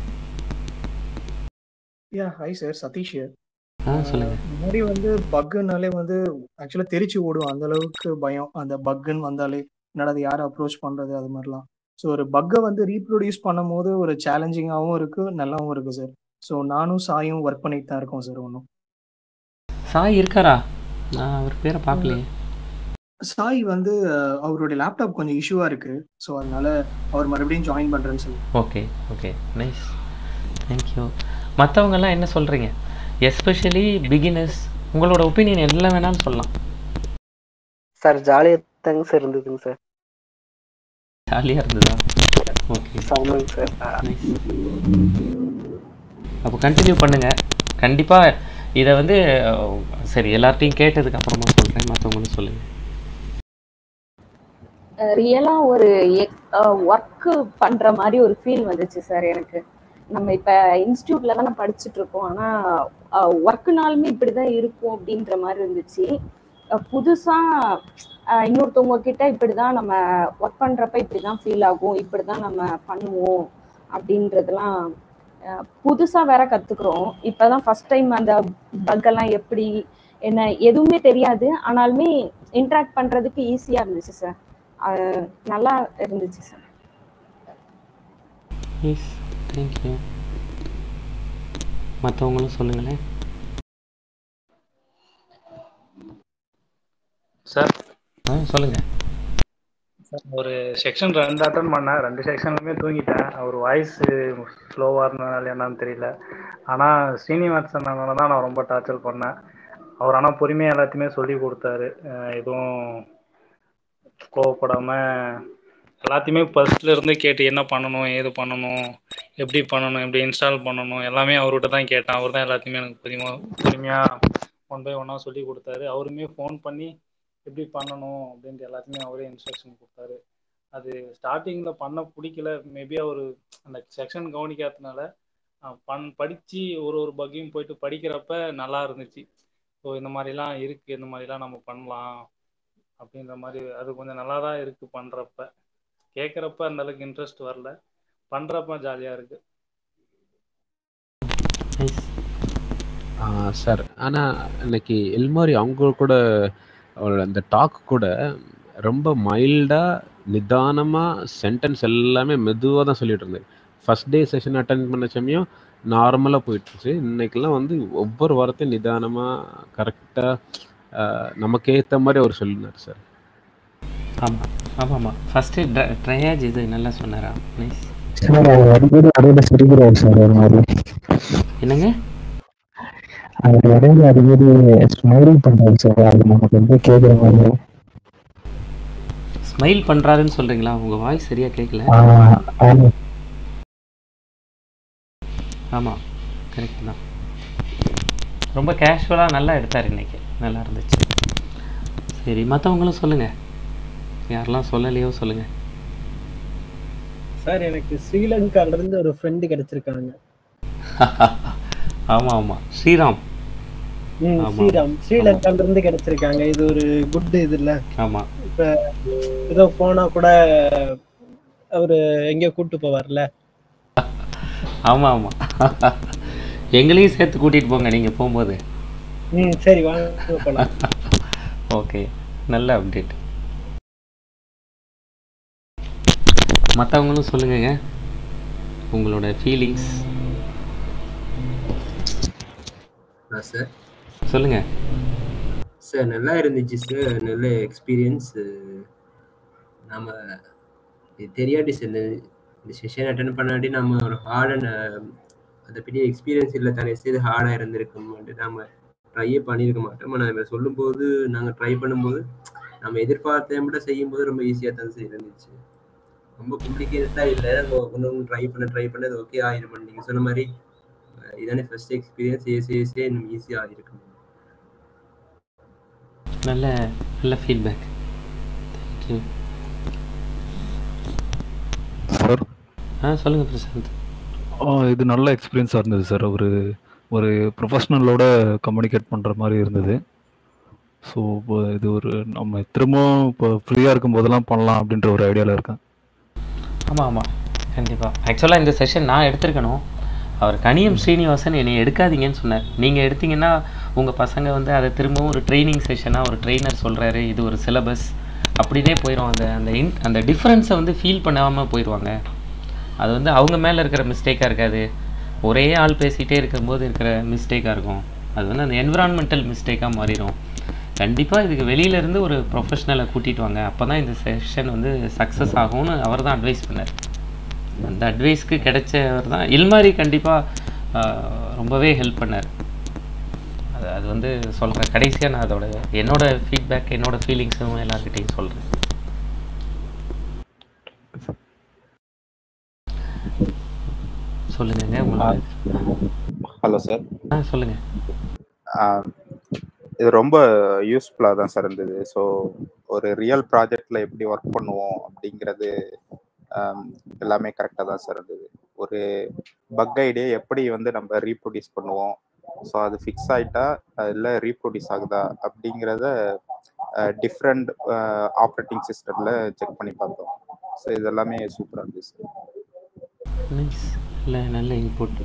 yeah hi sir Satish here. ஆ சொல்லுங்கள் முன்னாடி வந்து பக்குனாலே வந்து ஆக்சுவலாக தெரிச்சு ஓடும் அந்த அளவுக்கு பயம் அந்த பக்குன்னு வந்தாலே என்னடா அது யாரை அப்ரோச் பண்ணுறது அது மாதிரிலாம் ஸோ ஒரு பக்கை வந்து ரீப்ரொடியூஸ் பண்ணும்போது ஒரு சேலஞ்சிங்காகவும் இருக்குது நல்லாவும் இருக்குது சார் ஸோ நானும் சாயும் ஒர்க் பண்ணிட்டு தான் இருக்கோம் சார் ஒன்றும் சாய் இருக்காரா நான் அவர் பேரை பார்க்கலையே சாய் வந்து அஹ், அவருடைய லேப்டாப் கொஞ்சம் இஷ்யூவாக இருக்குது ஸோ அதனால அவர் மறுபடியும் ஜாயின் பண்ணுறேன்னு சொல்லி ஓகே ஓகே நைஸ் தேங்க்யூ மற்றவங்கெல்லாம் என்ன சொல்கிறீங்க எஸ்பெஷலி பிகினர்ஸ் உங்களோட ஒப்பீனியன் எல்லாம் வேணாலும் சொல்லலாம் சார் ஜாலியாக தாங்க சார் இருந்ததுங்க சார் ஜாலியாக இருந்ததா ஓகே ஆமாங்க சார் நைஸ் அப்போ கண்டினியூ பண்ணுங்கள் கண்டிப்பாக இதை வந்து அஹ், சரி எல்லார்ட்டையும் கேட்டதுக்கு அப்புறமா சொல்கிறேன் மற்றவங்களும் சொல்லுங்கள் ரியலா ஒரு ஒர்க் பண்ற மாதிரி ஒரு ஃபீல் வந்துச்சு சார் எனக்கு நம்ம இப்ப இன்ஸ்டியூட்ல தான் படிச்சுட்டு இருக்கோம் ஆனா ஒர்க்குனாலுமே இப்படிதான் இருக்கும் அப்படின்ற மாதிரி இருந்துச்சு அஹ் புதுசா அஹ் இன்னொருத்தவங்க கிட்ட இப்படிதான் நம்ம ஒர்க் பண்றப்ப இப்படிதான் ஃபீல் ஆகும் இப்படிதான் நம்ம பண்ணுவோம் அப்படின்றதெல்லாம் அஹ் புதுசா வேற கத்துக்கிறோம் இப்பதான் ஃபர்ஸ்ட் டைம் அந்த பக் எல்லாம் எப்படி என்ன எதுவுமே தெரியாது ஆனாலுமே இன்ட்ராக்ட் பண்றதுக்கு ஈஸியா இருந்துச்சு சார் நல்லா இருந்துச்சு சார் எஸ் தேங்க்யூ மற்றவங்களும் சொல்லுங்களேன் சார் ஆ சொல்லுங்கள் சார் ஒரு செக்ஷன் ரெண்டு அட்டன் பண்ணேன் ரெண்டு செக்ஷன்லையுமே தூங்கிட்டேன் அவர் வாய்ஸ் ஸ்லோவாக இருந்ததுனால என்னன்னு தெரியல ஆனால் ஸ்ரீனிவாசன் அண்ணனை தான் நான் ரொம்ப டார்ச்சர் பண்ணேன் அவர் ஆனால் பொறுமையாக எல்லாத்தையுமே சொல்லி கொடுத்தாரு அஹ் எதுவும் கோவப்படாமல் எல்லாத்தையுமே ஃபர்ஸ்ட்ல இருந்து கேட்டு என்ன பண்ணணும் ஏது பண்ணணும் எப்படி பண்ணணும் எப்படி இன்ஸ்டால் பண்ணணும் எல்லாமே அவர்கிட்ட தான் கேட்டேன் அவர் தான் எல்லாத்தையுமே எனக்கு பொறுமையாக பொறுமையாக ஒன் பை ஒன்னாக சொல்லி கொடுத்தாரு அவருமே ஃபோன் பண்ணி எப்படி பண்ணணும் அப்படின்ட்டு எல்லாத்தையுமே அவரே இன்ஸ்ட்ரக்ஷன் கொடுத்தாரு அது ஸ்டார்டிங்கில் பண்ண பிடிக்கல மேபி அவர் அந்த செக்ஷன் கவனிக்காததுனால அஹ் பண் படித்து ஒரு ஒரு பக்கையும் போயிட்டு படிக்கிறப்ப நல்லா இருந்துச்சு ஸோ இந்த மாதிரிலாம் இருக்குது இந்த மாதிரிலாம் நம்ம பண்ணலாம் அப்படின்ற மாதிரி அது கொஞ்சம் நல்லா தான் இருக்குது பண்ணுறப்ப கேட்குறப்ப அந்த அளவுக்கு இன்ட்ரெஸ்ட் வரல பண்ணுறப்ப ஜாலியாக இருக்குது சார் ஆனால் இன்னைக்கு எல்மாரி அவங்க கூட அவரோட அந்த டாக் கூட ரொம்ப மைல்டாக நிதானமாக சென்டென்ஸ் எல்லாமே மெதுவாக தான் சொல்லிட்டு இருந்தாரு ஃபர்ஸ்ட் டே செஷன் அட்டன் பண்ண சமயம் நார்மலாக போயிட்டுருச்சு இன்னைக்கெல்லாம் வந்து ஒவ்வொரு வாரத்தையும் நிதானமாக கரெக்டாக நமக்கு ஏற்ற மாதிரி அவர் சொல்லினார் சார் ஆமாம் ஆமாம் ஆமாம் ஃபஸ்ட்டு ட்ரையாஜ் இது நல்லா சொன்னாரா நைஸ் சார் அவர் வரும்போது அடையில சிரிக்கிறார் சார் ஒரு மாதிரி என்னங்க அவர் இடையில அடிக்கடி ஸ்மைலிங் பண்றாரு சார் அது நமக்கு ரொம்ப கேட்குற மாதிரி ஸ்மைல் பண்ணுறாருன்னு சொல்கிறீங்களா உங்கள் வாய்ஸ் சரியாக கேட்கல ஆஹ் ஆமா. ஆமாம் கரெக்ட் தான் ரொம்ப கேஷுவலாக நல்லா எடுத்தார் இன்னைக்கு நல்லா இருந்துச்சு சரி மற்றவங்களும் சொல்லுங்கள் யாரெல்லாம் சொல்லலையோ சொல்லுங்கள் சார் எனக்கு ஸ்ரீலங்கால இருந்து ஒரு ஃப்ரெண்டு கிடைச்சிருக்காங்க ஆமாம் ஆமாம் ஸ்ரீராம் ம், ஆமா. ஸ்ரீராம் ஸ்ரீலங்கால இருந்து கிடைச்சிருக்காங்க இது ஒரு குட் இது இல்ல ஆமாம் இப்ப ஏதோ போனா கூட அவரு எங்கேயோ கூட்டு போவார்ல ஆமாம் ஆமாம் எங்களையும் சேர்த்து கூட்டிகிட்டு போங்க நீங்கள் போகும்போது ம் சரி வாங்க போலாம் ஓகே நல்ல அப்டேட் மற்றவங்களும் சொல்லுங்கங்க உங்களோட ஃபீலிங்ஸ் சார் சொல்லுங்க சார் நல்லா இருந்துச்சு சார் நல்ல எக்ஸ்பீரியன்ஸ் நம்ம இது தெரியாட்டி சார் இந்த இந்த செஷன் அட்டன் பண்ணாட்டி நம்ம ஒரு ஹார்டான அதை பெரிய எக்ஸ்பீரியன்ஸ் இல்லை தானே சார் இது ஹார்டாக இருந்திருக்கும் நம்ம ட்ரையே பண்ணியிருக்க மாட்டோம் ஆனால் நம்ம சொல்லும்போது நாங்கள் ட்ரை பண்ணும்போது நம்ம எதிர்பார்த்த விட செய்யும்போது ரொம்ப ஈஸியாக தான் சார் இருந்துச்சு ரொம்ப காம்ப்ளிகேட்டடாக இல்லை நம்ம ஒன்று ஒன்று ட்ரை பண்ண ட்ரை பண்ண அது ஓகே ஆயிரும் நீங்கள் சொன்ன மாதிரி அஹ் இதானே ஃபர்ஸ்ட் எக்ஸ்பீரியன்ஸ் ஏசி ஏசியே நம்ம ஈஸியாக ஆகிருக்கும் நல்ல நல்ல ஃபீட்பேக் தேங்க்யூ சார் ஆ சொல்லுங்கள் பிரசாந்த் ஆ இது நல்ல எக்ஸ்பீரியன்ஸாக இருந்தது சார் ஒரு ஒரு ப்ரொஃபஷ்னலோட கம்யூனிகேட் பண்ணுற மாதிரி இருந்தது ஸோ இப்போ இது ஒரு நம்ம திரும்பவும் இப்போ ஃப்ரீயாக இருக்கும் போதெல்லாம் பண்ணலாம் அப்படின்ற ஒரு ஐடியாவில் இருக்கேன் ஆமாம் ஆமாம் கண்டிப்பாக ஆக்சுவலாக இந்த செஷன் நான் எடுத்திருக்கணும் அவர் கனியம் ஸ்ரீனிவாசன் என்னை எடுக்காதீங்கன்னு சொன்னார் நீங்கள் எடுத்தீங்கன்னா உங்கள் பசங்க வந்து அதை திரும்பவும் ஒரு ட்ரைனிங் செஷனாக ஒரு ட்ரெயினர் சொல்கிறாரு இது ஒரு சிலபஸ் அப்படின்னே போயிடும் அந்த அந்த இன் அந்த டிஃப்ரென்ஸை வந்து ஃபீல் பண்ணாமல் போயிடுவாங்க அது வந்து அவங்க மேலே இருக்கிற மிஸ்டேக்காக இருக்காது ஒரே ஆள் பேசிகிட்டே இருக்கும்போது இருக்கிற மிஸ்டேக்காக இருக்கும் அது வந்து அந்த என்விரான்மெண்டல் மிஸ்டேக்காக மாறிடும் கண்டிப்பாக இதுக்கு வெளியிலேருந்து ஒரு ப்ரொஃபஷ்னலை கூட்டிகிட்டு வாங்க அப்போ தான் இந்த செஷன் வந்து சக்ஸஸ் ஆகும்னு அவர் தான் அட்வைஸ் பண்ணார் அந்த அட்வைஸ்க்கு கிடைச்சவர் தான் இல்மாரி கண்டிப்பாக ரொம்பவே ஹெல்ப் பண்ணார் அது அது வந்து சொல்கிறேன் கடைசியாக நான் அதோட என்னோட ஃபீட்பேக் என்னோட ஃபீலிங்ஸும் எல்லாருக்கிட்டையும் சொல்கிறேன் சொல்லுங்கங்க உங்களோட ஹலோ சார் ஆ சொல்லுங்க இது ரொம்ப யூஸ்ஃபுல்லாக தான் சார் இருந்தது ஸோ ஒரு ரியல் ப்ராஜெக்டில் எப்படி ஒர்க் பண்ணுவோம் அப்படிங்கிறது ஆம், எல்லாமே கரெக்டாக தான் சார் இருந்தது ஒரு பக் ஐடியா எப்படி வந்து நம்ம ரீப்ரொடியூஸ் பண்ணுவோம் ஸோ அது ஃபிக்ஸ் ஆகிட்டா அதில் ரீப்ரொடியூஸ் ஆகுதா அப்படிங்கிறத டிஃப்ரெண்ட் ஆப்ரேட்டிங் சிஸ்டமில் செக் பண்ணி பார்த்தோம் ஸோ இது எல்லாமே சூப்பராக இருந்துச்சு சார் நைஸ் இல்லை நல்ல இன்புட்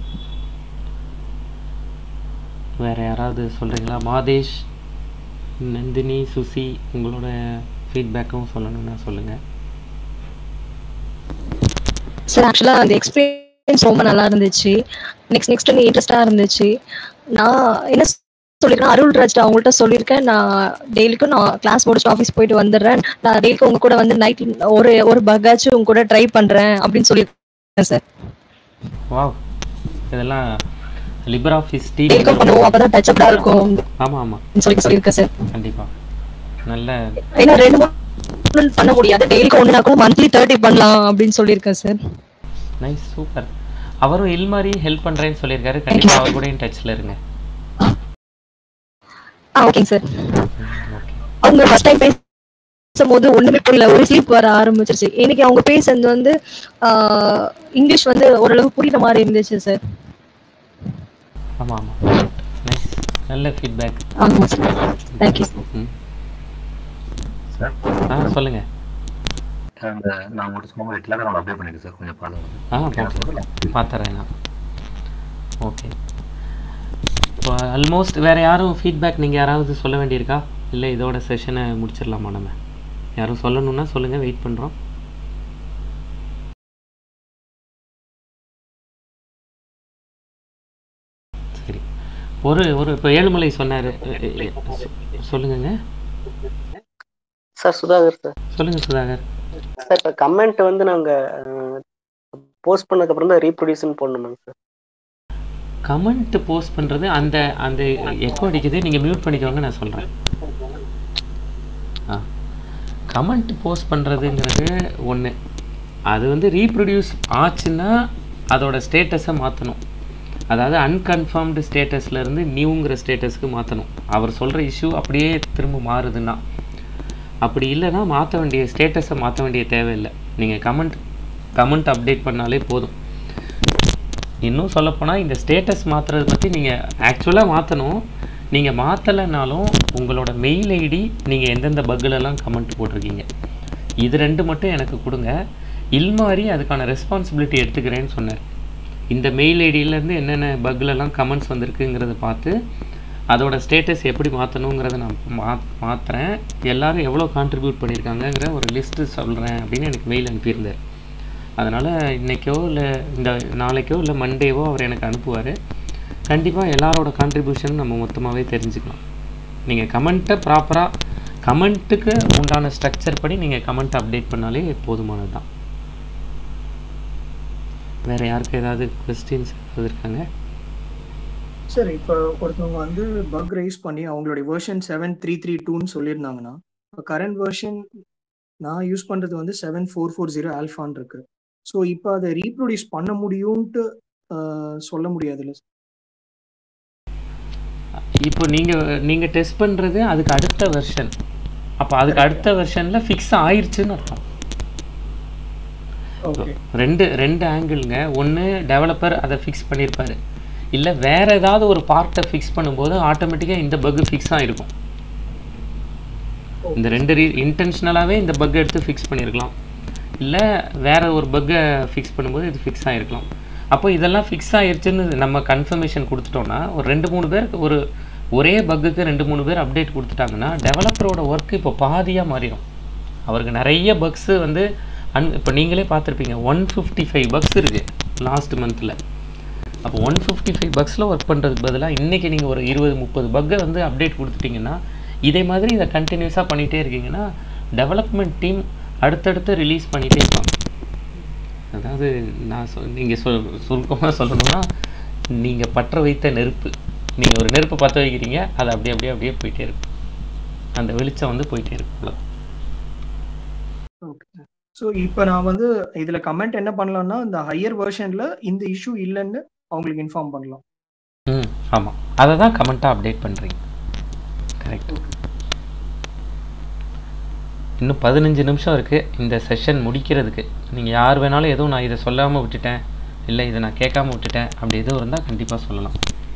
வேறு யாராவது சொல்கிறீங்களா மாதேஷ் நந்தினி சுசி உங்களோட ஃபீட்பேக்கும் சொல்லணும்னா சொல்லுங்கள் சார் ஆக்சுவலாக அந்த எக்ஸ்பீரியன்ஸ் ரொம்ப நல்லா இருந்துச்சு நெக்ஸ்ட் நெக்ஸ்ட் வந்து இன்ட்ரெஸ்டாக இருந்துச்சு நான் என்ன சொல்லியிருக்கேன் அருள் ராஜ் அவங்கள்ட்ட சொல்லியிருக்கேன் நான் டெய்லிக்கும் நான் கிளாஸ் முடிச்சுட்டு ஆஃபீஸ் போயிட்டு வந்துடுறேன் நான் டெய்லிக்கும் உங்க கூட வந்து நைட் ஒரு ஒரு பக்காச்சும் உங்க கூட ட்ரை பண்ணுறேன் அப்படின்னு சொல்லியிருக்கேன் சார் வாவ் இதெல்லாம் லிபர் ஆஃபீஸ் டீம் டெய்லிக்கும் பண்ணுவோம் அப்போ தான் டச்சப்டாக இருக்கும் ஆமாம் ஆமாம் சொல்லி சொல்லியிருக்கேன் சார் கண்டிப்பாக நல்ல ஏன்னா ரெண்டு மூணு பண்ண முடியாது டெய்லிக்கு ஒன்றுனா கூட மந்த்லி தேர்ட்டி பண்ணலாம் அப்படின்னு சொல்லியிருக்கேன் சார் நைஸ் சூப்பர் அவரும் இல்மாரி ஹெல்ப் பண்ணுறேன்னு சொல்லியிருக்காரு கண்டிப்பாக அவர் கூடயும் டச்சில் இருங்க ஆ ஓகேங்க சார் அவங்க ஃபர்ஸ்ட் டைம் பேசும்போது ஒண்ணுமே புரியல ஒரு ஸ்லீப் வர ஆரம்பிச்சிருச்சு இன்னைக்கு அவங்க பேசுறது வந்து ஆஹ், இங்கிலீஷ் வந்து ஓரளவு புரியுற மாதிரி இருந்துச்சு சார் ஆமாம் ஆமாம் நைஸ் நல்ல ஃபீட்பேக் ஆமா சார் தேங்க்யூ ம் சார் ஆ சொல்லுங்கள் அந்த நான் உங்களுக்கு சொன்ன மாதிரி டெலகிராம் அப்டேட் பண்ணிடுறேன் சார் கொஞ்சம் பாருங்க ஆ Okay, நான் ஓகே சொல்றேன். பார்த்துறேன் நான் ஓகே இப்போ ஆல்மோஸ்ட் வேறு யாரும் ஃபீட்பேக் நீங்கள் யாராவது சொல்ல வேண்டியிருக்கா இல்லை இதோட செஷனை முடிச்சிடலாமா நம்ம யாரும் சொல்லணும்னா சொல்லுங்கள் வெயிட் பண்ணுறோம் ஒரு ஒரு இப்போ ஏழுமலை சொன்னார் சொல்லுங்கங்க சார் சுதாகர் சார் சொல்லுங்க சுதாகர் சார் இப்போ கமெண்ட் வந்து நாங்கள் போஸ்ட் பண்ணதுக்கப்புறம் தான் ரீப்ரொடியூஸ்னு போடணுமாங்க சார் கமெண்ட் போஸ்ட் பண்ணுறது அந்த அந்த எக்கோ அடிக்குது நீங்கள் மியூட் பண்ணிக்கோங்க நான் சொல்கிறேன் ஆ கமெண்ட் போஸ்ட் பண்ணுறதுங்கிறது ஒன்று அது வந்து ரீப்ரொடியூஸ் ஆச்சுன்னா அதோட ஸ்டேட்டஸை மாற்றணும் அதாவது அன்கன்ஃபார்ம்டு ஸ்டேட்டஸ்லேருந்து நியூங்கிற ஸ்டேட்டஸ்க்கு மாற்றணும் அவர் சொல்கிற இஷ்யூ அப்படியே திரும்ப மாறுதுன்னா அப்படி இல்லைன்னா மாற்ற வேண்டிய ஸ்டேட்டஸை மாற்ற வேண்டிய தேவையில்லை நீங்கள் கமெண்ட் கமெண்ட் அப்டேட் பண்ணாலே போதும் இன்னும் சொல்லப்போனால் இந்த ஸ்டேட்டஸ் மாற்றுறது பற்றி நீங்கள் ஆக்சுவலாக மாற்றணும் நீங்கள் மாற்றலைனாலும் உங்களோட மெயில் ஐடி நீங்கள் எந்தெந்த பக்கிலலாம் கமெண்ட் போட்டிருக்கீங்க இது ரெண்டு மட்டும் எனக்கு கொடுங்க இல்மாரி அதுக்கான ரெஸ்பான்சிபிலிட்டி எடுத்துக்கிறேன்னு சொன்னார் இந்த மெயில் ஐடியிலேருந்து என்னென்ன பக்லலாம் கமெண்ட்ஸ் வந்திருக்குங்கிறத பார்த்து அதோட ஸ்டேட்டஸ் எப்படி மாற்றணுங்கிறத நான் மா மாற்றுறேன் எல்லோரும் எவ்வளோ கான்ட்ரிபியூட் பண்ணியிருக்காங்கங்கிற ஒரு லிஸ்ட்டு சொல்கிறேன் அப்படின்னு எனக்கு மெயில் அனுப்பியிருந்தார் அதனால் இன்றைக்கோ இல்லை இந்த நாளைக்கோ இல்லை மண்டேவோ அவர் எனக்கு அனுப்புவார் கண்டிப்பாக எல்லாரோட கான்ட்ரிபியூஷன் நம்ம மொத்தமாகவே தெரிஞ்சுக்கலாம் நீங்கள் கமெண்ட்டை ப்ராப்பராக கமெண்ட்டுக்கு உண்டான ஸ்ட்ரக்சர் படி நீங்கள் கமெண்ட் அப்டேட் பண்ணாலே போதுமானது தான் வேறு யாருக்கு ஏதாவது கொஸ்டின்ஸ் ஏதாவது இருக்காங்க சார் இப்போ ஒருத்தவங்க வந்து பக் ரைஸ் பண்ணி அவங்களுடைய வெர்ஷன் செவன் த்ரீ த்ரீ டூன்னு சொல்லியிருந்தாங்கன்னா இப்போ கரண்ட் வெர்ஷன் நான் யூஸ் பண்ணுறது வந்து செவன் ஃபோர் ஃபோர் ஜீரோ ஆல்ஃபான் இருக்கு ஸோ இப்போ அதை ரீப்ரொடியூஸ் பண்ண முடியும்ன்ட்டு சொல்ல முடியாதுல்ல இப்போ நீங்கள் நீங்கள் டெஸ்ட் பண்ணுறது அதுக்கு அடுத்த வெர்ஷன் அப்போ அதுக்கு அடுத்த வெர்ஷனில் ஃபிக்ஸ் ஆயிடுச்சுன்னு அர்த்தம் ரெண்டு ரெண்டு ஆங்கிள்ங்க ஒன்று டெவலப்பர் அதை ஃபிக்ஸ் பண்ணியிருப்பாரு இல்லை வேறு ஏதாவது ஒரு பார்ட்டை ஃபிக்ஸ் பண்ணும்போது ஆட்டோமேட்டிக்காக இந்த பக்கு ஃபிக்ஸ் ஆகிருக்கும் இந்த ரெண்டு ரீ இன்டென்ஷனலாகவே இந்த பக் எடுத்து ஃபிக்ஸ் பண்ணியிருக்கலாம் இல்லை வேறு ஒரு பக்கை ஃபிக்ஸ் பண்ணும்போது இது ஃபிக்ஸ் ஆகிருக்கலாம் அப்போ இதெல்லாம் ஃபிக்ஸ் ஆகிருச்சுன்னு நம்ம கன்ஃபர்மேஷன் கொடுத்துட்டோன்னா ஒரு ரெண்டு மூணு பேர் ஒரு ஒரே பக்குக்கு ரெண்டு மூணு பேர் அப்டேட் கொடுத்துட்டாங்கன்னா டெவலப்பரோட ஒர்க்கு இப்போ பாதியாக மாறிடும் அவருக்கு நிறைய பக்ஸு வந்து அன் இப்போ நீங்களே பார்த்துருப்பீங்க ஒன் ஃபிஃப்டி ஃபைவ் பக்ஸ் இருக்குது லாஸ்ட் மந்தில் அப்போ ஒன் ஃபிஃப்டி ஃபைவ் பக்ஸில் ஒர்க் பண்ணுறதுக்கு பதிலாக இன்றைக்கி நீங்கள் ஒரு இருபது முப்பது பக்கை வந்து அப்டேட் கொடுத்துட்டிங்கன்னா இதே மாதிரி இதை கண்டினியூஸாக பண்ணிகிட்டே இருக்கீங்கன்னா டெவலப்மெண்ட் டீம் அடுத்தடுத்து ரிலீஸ் பண்ணிகிட்டே இருப்பாங்க அதாவது நான் சொல் நீங்கள் சொல் சுருக்கமாக சொல்லணும்னா நீங்கள் பற்ற வைத்த நெருப்பு நீங்கள் ஒரு நெருப்பை பற்ற வைக்கிறீங்க அது அப்படியே அப்படியே அப்படியே போயிட்டே இருக்கும் அந்த வெளிச்சம் வந்து போயிட்டே இருக்கும் ஓகே ஸோ இப்போ நான் வந்து இதில் கமெண்ட் என்ன பண்ணலாம்னா இந்த ஹையர் வெர்ஷனில் இந்த இஷ்யூ இல்லைன்னு அவங்களுக்கு இன்ஃபார்ம் பண்ணலாம் ம் ஆமாம் அதை தான் கமெண்ட்டாக அப்டேட் பண்ணுறீங்க கரெக்ட் இன்னும் பதினஞ்சு நிமிஷம் இருக்குது இந்த செஷன் முடிக்கிறதுக்கு நீங்கள் யார் வேணாலும் எதுவும் நான் இதை சொல்லாமல் விட்டுட்டேன் இல்லை இதை நான் கேட்காம விட்டுட்டேன் அப்படி எதுவும் இருந்தால் கண்டிப்பாக சொல்லலாம்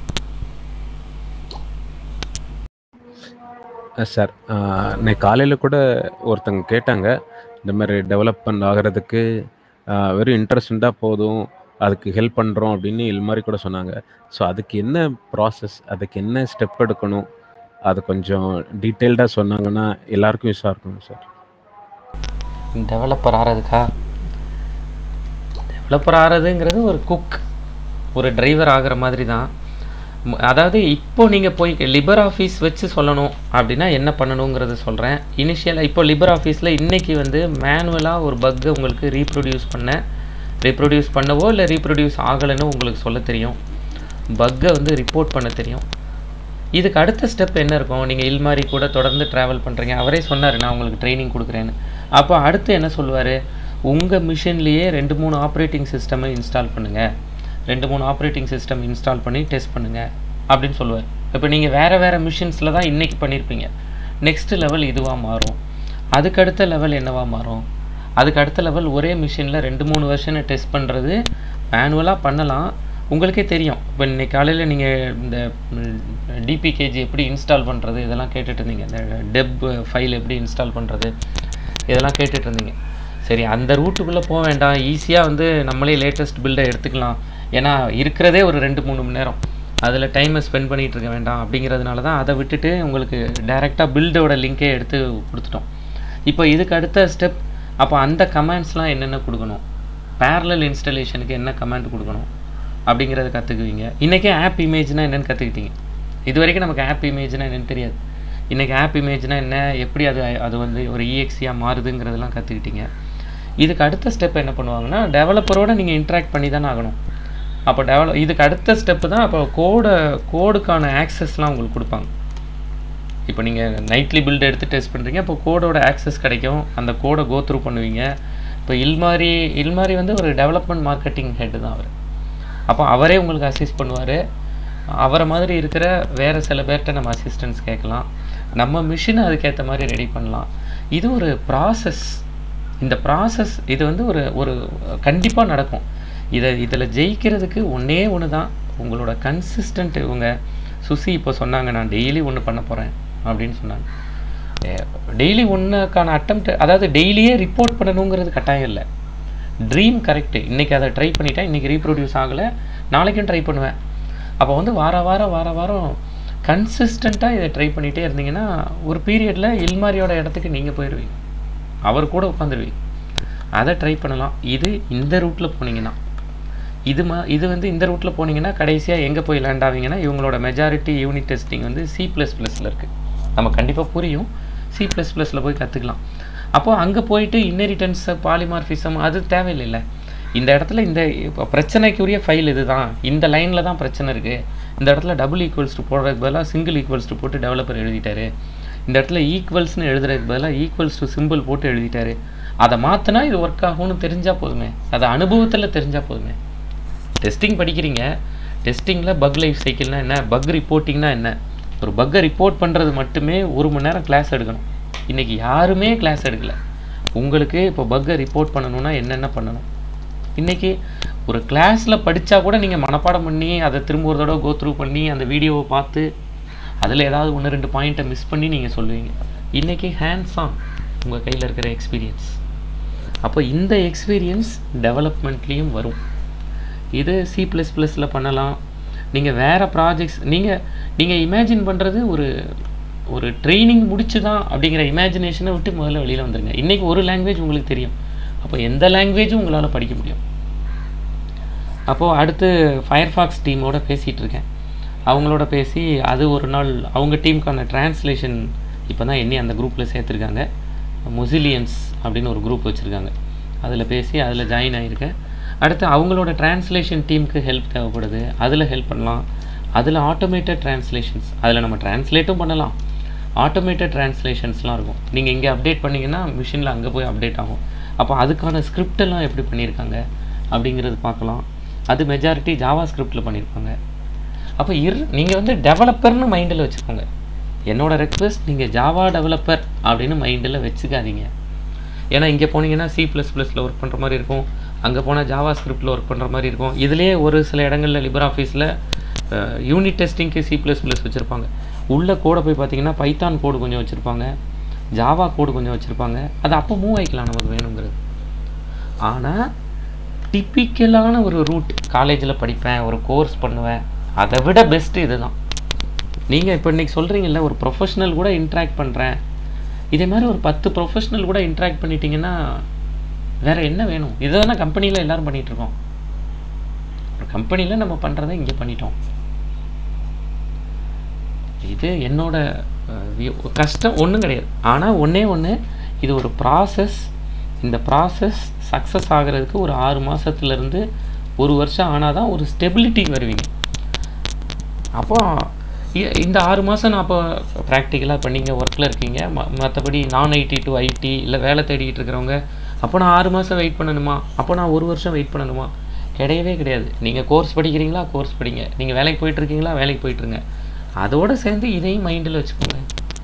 சார் இன்னைக்கு காலையில் கூட ஒருத்தங்க கேட்டாங்க இந்த மாதிரி டெவலப்மெண்ட் ஆகிறதுக்கு வெறும் இன்ட்ரெஸ்டாக போதும் அதுக்கு ஹெல்ப் பண்ணுறோம் அப்படின்னு இது மாதிரி கூட சொன்னாங்க ஸோ அதுக்கு என்ன ப்ராசஸ் அதுக்கு என்ன ஸ்டெப் எடுக்கணும் அது கொஞ்சம் டீட்டெயில்டாக சொன்னாங்கன்னா எல்லாருக்கும் யூஸாக இருக்கும் சார் டெவலப்பர் ஆகிறதுக்கா டெவலப்பர் ஆகிறதுங்கிறது ஒரு குக் ஒரு டிரைவர் ஆகிற மாதிரி தான் அதாவது இப்போ நீங்கள் போய் லிபர் ஆஃபீஸ் வச்சு சொல்லணும் அப்படின்னா என்ன பண்ணணுங்கிறத சொல்கிறேன் இனிஷியலாக இப்போ லிபர் ஆஃபீஸில் இன்றைக்கி வந்து மேனுவலாக ஒரு பக்கு உங்களுக்கு ரீப்ரொடியூஸ் பண்ண ரீப்ரொடியூஸ் பண்ணவோ இல்லை ரீப்ரொடியூஸ் ஆகலைன்னு உங்களுக்கு சொல்ல தெரியும் பக்கை வந்து ரிப்போர்ட் பண்ண தெரியும் இதுக்கு அடுத்த ஸ்டெப் என்ன இருக்கும் நீங்கள் இல் மாதிரி கூட தொடர்ந்து ட்ராவல் பண்ணுறீங்க அவரே சொன்னார் நான் உங்களுக்கு ட்ரைனிங் கொடுக்குறேன்னு அப்போ அடுத்து என்ன சொல்லுவார் உங்கள் மிஷின்லேயே ரெண்டு மூணு ஆப்ரேட்டிங் சிஸ்டமை இன்ஸ்டால் பண்ணுங்கள் ரெண்டு மூணு ஆப்ரேட்டிங் சிஸ்டம் இன்ஸ்டால் பண்ணி டெஸ்ட் பண்ணுங்கள் அப்படின்னு சொல்லுவார் இப்போ நீங்கள் வேறு வேறு மிஷின்ஸில் தான் இன்றைக்கி பண்ணியிருப்பீங்க நெக்ஸ்ட் லெவல் இதுவாக மாறும் அதுக்கு அடுத்த லெவல் என்னவாக மாறும் அதுக்கு அடுத்த லெவல் ஒரே மிஷினில் ரெண்டு மூணு வருஷனை டெஸ்ட் பண்ணுறது மேனுவலாக பண்ணலாம் உங்களுக்கே தெரியும் இப்போ இன்னைக்கு காலையில் நீங்கள் இந்த டிபிகேஜி எப்படி இன்ஸ்டால் பண்ணுறது இதெல்லாம் கேட்டுட்டு இருந்தீங்க இந்த டெப் ஃபைல் எப்படி இன்ஸ்டால் பண்ணுறது இதெல்லாம் கேட்டுட்டு இருந்தீங்க சரி அந்த ரூட்டுக்குள்ளே போக வேண்டாம் ஈஸியாக வந்து நம்மளே லேட்டஸ்ட் பில்டை எடுத்துக்கலாம் ஏன்னா இருக்கிறதே ஒரு ரெண்டு மூணு மணி நேரம் அதில் டைமை ஸ்பெண்ட் பண்ணிகிட்டு இருக்க வேண்டாம் அப்படிங்கிறதுனால தான் அதை விட்டுட்டு உங்களுக்கு டைரெக்டாக பில்டோட லிங்கே எடுத்து கொடுத்துட்டோம் இப்போ இதுக்கு அடுத்த ஸ்டெப் அப்போ அந்த கமெண்ட்ஸ்லாம் என்னென்ன கொடுக்கணும் பேரலல் இன்ஸ்டலேஷனுக்கு என்ன கமெண்ட் கொடுக்கணும் அப்படிங்கிறத கற்றுக்குவீங்க இன்றைக்கே ஆப் இமேஜ்னால் என்னென்னு கற்றுக்கிட்டீங்க இது வரைக்கும் நமக்கு ஆப் இமேஜ்னா என்னன்னு தெரியாது இன்றைக்கி ஆப் இமேஜ்னா என்ன எப்படி அது அது வந்து ஒரு இஎக்ஸியாக மாறுதுங்கிறதெல்லாம் கற்றுக்கிட்டீங்க இதுக்கு அடுத்த ஸ்டெப் என்ன பண்ணுவாங்கன்னா டெவலப்பரோட நீங்கள் இன்ட்ராக்ட் பண்ணி தானே ஆகணும் அப்போ டெவலப் இதுக்கு அடுத்த ஸ்டெப்பு தான் அப்போ கோடை கோடுக்கான ஆக்சஸ்லாம் உங்களுக்கு கொடுப்பாங்க இப்போ நீங்கள் நைட்லி பில்டு எடுத்து டெஸ்ட் பண்ணுறீங்க அப்போ கோடோட ஆக்சஸ் கிடைக்கும் அந்த கோடை கோ த்ரூ பண்ணுவீங்க இப்போ இல்மாரி இல்மாரி வந்து ஒரு டெவலப்மெண்ட் மார்க்கெட்டிங் ஹெட்டு தான் அவர் அப்போ அவரே உங்களுக்கு அசிஸ்ட் பண்ணுவார் அவரை மாதிரி இருக்கிற வேறு சில பேர்கிட்ட நம்ம அசிஸ்டன்ஸ் கேட்கலாம் நம்ம மிஷினை அதுக்கேற்ற மாதிரி ரெடி பண்ணலாம் இது ஒரு ப்ராசஸ் இந்த ப்ராசஸ் இது வந்து ஒரு ஒரு கண்டிப்பாக நடக்கும் இதை இதில் ஜெயிக்கிறதுக்கு ஒன்றே ஒன்று தான் உங்களோட கன்சிஸ்டன்ட் இவங்க சுசி இப்போ சொன்னாங்க நான் டெய்லி ஒன்று பண்ண போகிறேன் அப்படின்னு சொன்னாங்க டெய்லி ஒன்றுக்கான அட்டம் அதாவது டெய்லியே ரிப்போர்ட் பண்ணணுங்கிறது கட்டாயம் இல்லை ட்ரீம் கரெக்டு இன்றைக்கி அதை ட்ரை பண்ணிட்டேன் இன்றைக்கி ரீப்ரொடியூஸ் ஆகலை நாளைக்கும் ட்ரை பண்ணுவேன் அப்போ வந்து வார வாரம் வார வாரம் கன்சிஸ்டண்ட்டாக இதை ட்ரை பண்ணிகிட்டே இருந்தீங்கன்னா ஒரு பீரியடில் இல்மாரியோட இடத்துக்கு நீங்கள் போயிடுவீங்க அவர் கூட உட்காந்துருவீங்க அதை ட்ரை பண்ணலாம் இது இந்த ரூட்டில் போனீங்கன்னா இது மா இது வந்து இந்த ரூட்டில் போனீங்கன்னா கடைசியாக எங்கே போய் லேண்ட் ஆவீங்கன்னா இவங்களோட மெஜாரிட்டி யூனிட் டெஸ்டிங் வந்து சி ப்ளஸ் ப்ளஸில் இருக்குது நம்ம கண்டிப்பாக புரியும் சி ப்ளஸ் ப்ளஸில் போய் கற்றுக்கலாம் அப்போது அங்கே போயிட்டு இன்னெரிட்டன்ஸ் பாலிமார்ஃபிசம் அது தேவையில்லைல்ல இந்த இடத்துல இந்த இப்போ பிரச்சனைக்குரிய ஃபைல் இது தான் இந்த லைனில் தான் பிரச்சனை இருக்குது இந்த இடத்துல டபுள் ஈக்குவல்ஸ் டு போடுறதுக்கு பதிலாக சிங்கிள் ஈக்குவல்ஸ் டு போட்டு டெவலப்பர் எழுதிட்டாரு இந்த இடத்துல ஈக்குவல்ஸ்னு எழுதுறதுக்கு பதிலாக ஈக்குவல்ஸ் டு சிம்பிள் போட்டு எழுதிட்டாரு அதை மாற்றினா இது ஒர்க் ஆகும்னு தெரிஞ்சால் போதுமே அது அனுபவத்தில் தெரிஞ்சால் போதுமே டெஸ்டிங் படிக்கிறீங்க டெஸ்டிங்கில் பக் லைஃப் சைக்கிள்னா என்ன பக் ரிப்போர்ட்டிங்னா என்ன ஒரு பக்கை ரிப்போர்ட் பண்ணுறது மட்டுமே ஒரு மணி நேரம் கிளாஸ் எடுக்கணும் இன்றைக்கி யாருமே கிளாஸ் எடுக்கலை உங்களுக்கு இப்போ பக்கை ரிப்போர்ட் பண்ணணுன்னா என்னென்ன பண்ணணும் இன்றைக்கி ஒரு கிளாஸில் படித்தா கூட நீங்கள் மனப்பாடம் பண்ணி அதை திரும்ப ஒரு தடவை கோ த்ரூ பண்ணி அந்த வீடியோவை பார்த்து அதில் ஏதாவது ஒன்று ரெண்டு பாயிண்ட்டை மிஸ் பண்ணி நீங்கள் சொல்லுவீங்க இன்றைக்கி ஹேண்ட்ஸ் ஆன் உங்கள் கையில் இருக்கிற எக்ஸ்பீரியன்ஸ் அப்போ இந்த எக்ஸ்பீரியன்ஸ் டெவலப்மெண்ட்லேயும் வரும் இது சி ப்ளஸ் ப்ளஸில் பண்ணலாம் நீங்கள் வேறு ப்ராஜெக்ட்ஸ் நீங்கள் நீங்கள் இமேஜின் பண்ணுறது ஒரு ஒரு ட்ரைனிங் முடிச்சு தான் அப்படிங்கிற இமேஜினேஷனை விட்டு முதல்ல வெளியில் வந்துடுங்க இன்றைக்கி ஒரு லாங்குவேஜ் உங்களுக்கு தெரியும் அப்போ எந்த லாங்குவேஜும் உங்களால் படிக்க முடியும் அப்போது அடுத்து ஃபயர்ஃபாக்ஸ் டீமோட பேசிகிட்டு இருக்கேன் அவங்களோட பேசி அது ஒரு நாள் அவங்க டீமுக்கான டிரான்ஸ்லேஷன் இப்போ தான் எண்ணி அந்த குரூப்பில் சேர்த்துருக்காங்க முசிலியன்ஸ் அப்படின்னு ஒரு குரூப் வச்சுருக்காங்க அதில் பேசி அதில் ஜாயின் ஆகியிருக்கேன் அடுத்து அவங்களோட டிரான்ஸ்லேஷன் டீமுக்கு ஹெல்ப் தேவைப்படுது அதில் ஹெல்ப் பண்ணலாம் அதில் ஆட்டோமேட்டட் டிரான்ஸ்லேஷன்ஸ் அதில் நம்ம டிரான்ஸ்லேட்டும் பண்ணலாம் ஆட்டோமேட்டட் டிரான்ஸ்லேஷன்ஸ்லாம் இருக்கும் நீங்கள் இங்கே அப்டேட் பண்ணிங்கன்னா மிஷினில் அங்கே போய் அப்டேட் ஆகும் அப்போ அதுக்கான ஸ்கிரிப்டெல்லாம் எப்படி பண்ணியிருக்காங்க அப்படிங்கிறது பார்க்கலாம் அது மெஜாரிட்டி ஜாவா ஸ்கிரிப்டில் பண்ணியிருப்பாங்க அப்போ இர் நீங்கள் வந்து டெவலப்பர்னு மைண்டில் வச்சுக்கோங்க என்னோட ரெக்வெஸ்ட் நீங்கள் ஜாவா டெவலப்பர் அப்படின்னு மைண்டில் வச்சுக்காதீங்க ஏன்னா இங்கே போனீங்கன்னா சி ப்ளஸ் ப்ளஸில் ஒர்க் பண்ணுற மாதிரி இருக்கும் அங்கே போனால் ஜாவா ஸ்கிரிப்டில் ஒர்க் பண்ணுற மாதிரி இருக்கும் இதுலேயே ஒரு சில இடங்களில் லிபர் ஆஃபீஸில் யூனிட் டெஸ்டிங்க்கு சி ப்ளஸ் ப்ளஸ் வச்சுருப்பாங்க உள்ள கோடை போய் பார்த்தீங்கன்னா பைத்தான் கோடு கொஞ்சம் வச்சுருப்பாங்க ஜாவா கோடு கொஞ்சம் வச்சுருப்பாங்க அது அப்போ மூவ் ஆகிக்கலாம் நமக்கு வேணுங்கிறது ஆனால் டிப்பிக்கலான ஒரு ரூட் காலேஜில் படிப்பேன் ஒரு கோர்ஸ் பண்ணுவேன் அதை விட பெஸ்ட்டு இது தான் நீங்கள் இப்போ இன்றைக்கி சொல்கிறீங்கல்ல ஒரு ப்ரொஃபஷ்னல் கூட இன்ட்ராக்ட் பண்ணுறேன் இதே மாதிரி ஒரு பத்து ப்ரொஃபஷ்னல் கூட இன்ட்ராக்ட் பண்ணிட்டீங்கன்னா வேறு என்ன வேணும் இதை தானே கம்பெனியில் எல்லோரும் பண்ணிகிட்ருக்கோம் ஒரு கம்பெனியில் நம்ம பண்ணுறதை இங்கே பண்ணிட்டோம் இது என்னோட view. கஷ்டம் ஒன்றும் கிடையாது ஆனால் ஒன்றே ஒன்று இது ஒரு ப்ராசஸ் இந்த ப்ராசஸ் சக்ஸஸ் ஆகிறதுக்கு ஒரு ஆறு மாதத்துலேருந்து ஒரு வருஷம் ஆனால் தான் ஒரு ஸ்டெபிலிட்டி வருவீங்க அப்போ இ- இந்த ஆறு மாதம் நான் அப்போ ப்ராக்டிக்கலாக இப்போ நீங்கள் ஒர்க்கில் இருக்கீங்க ம மற்றபடி நான் ஐடி டு ஐடி இல்லை வேலை தேடிக்கிட்டு இருக்கிறவங்க அப்போ நான் ஆறு மாதம் வெயிட் பண்ணணுமா அப்போ நான் ஒரு வருஷம் வெயிட் பண்ணணுமா கிடையவே கிடையாது நீங்கள் கோர்ஸ் படிக்கிறீங்களா கோர்ஸ் படிங்க நீங்கள் வேலைக்கு போயிட்டுருக்கீங்களா வேலைக்கு போயிட்டுருங்க அதோடு சேர்ந்து இதையும் மைண்டில் வச்சுக்கோங்க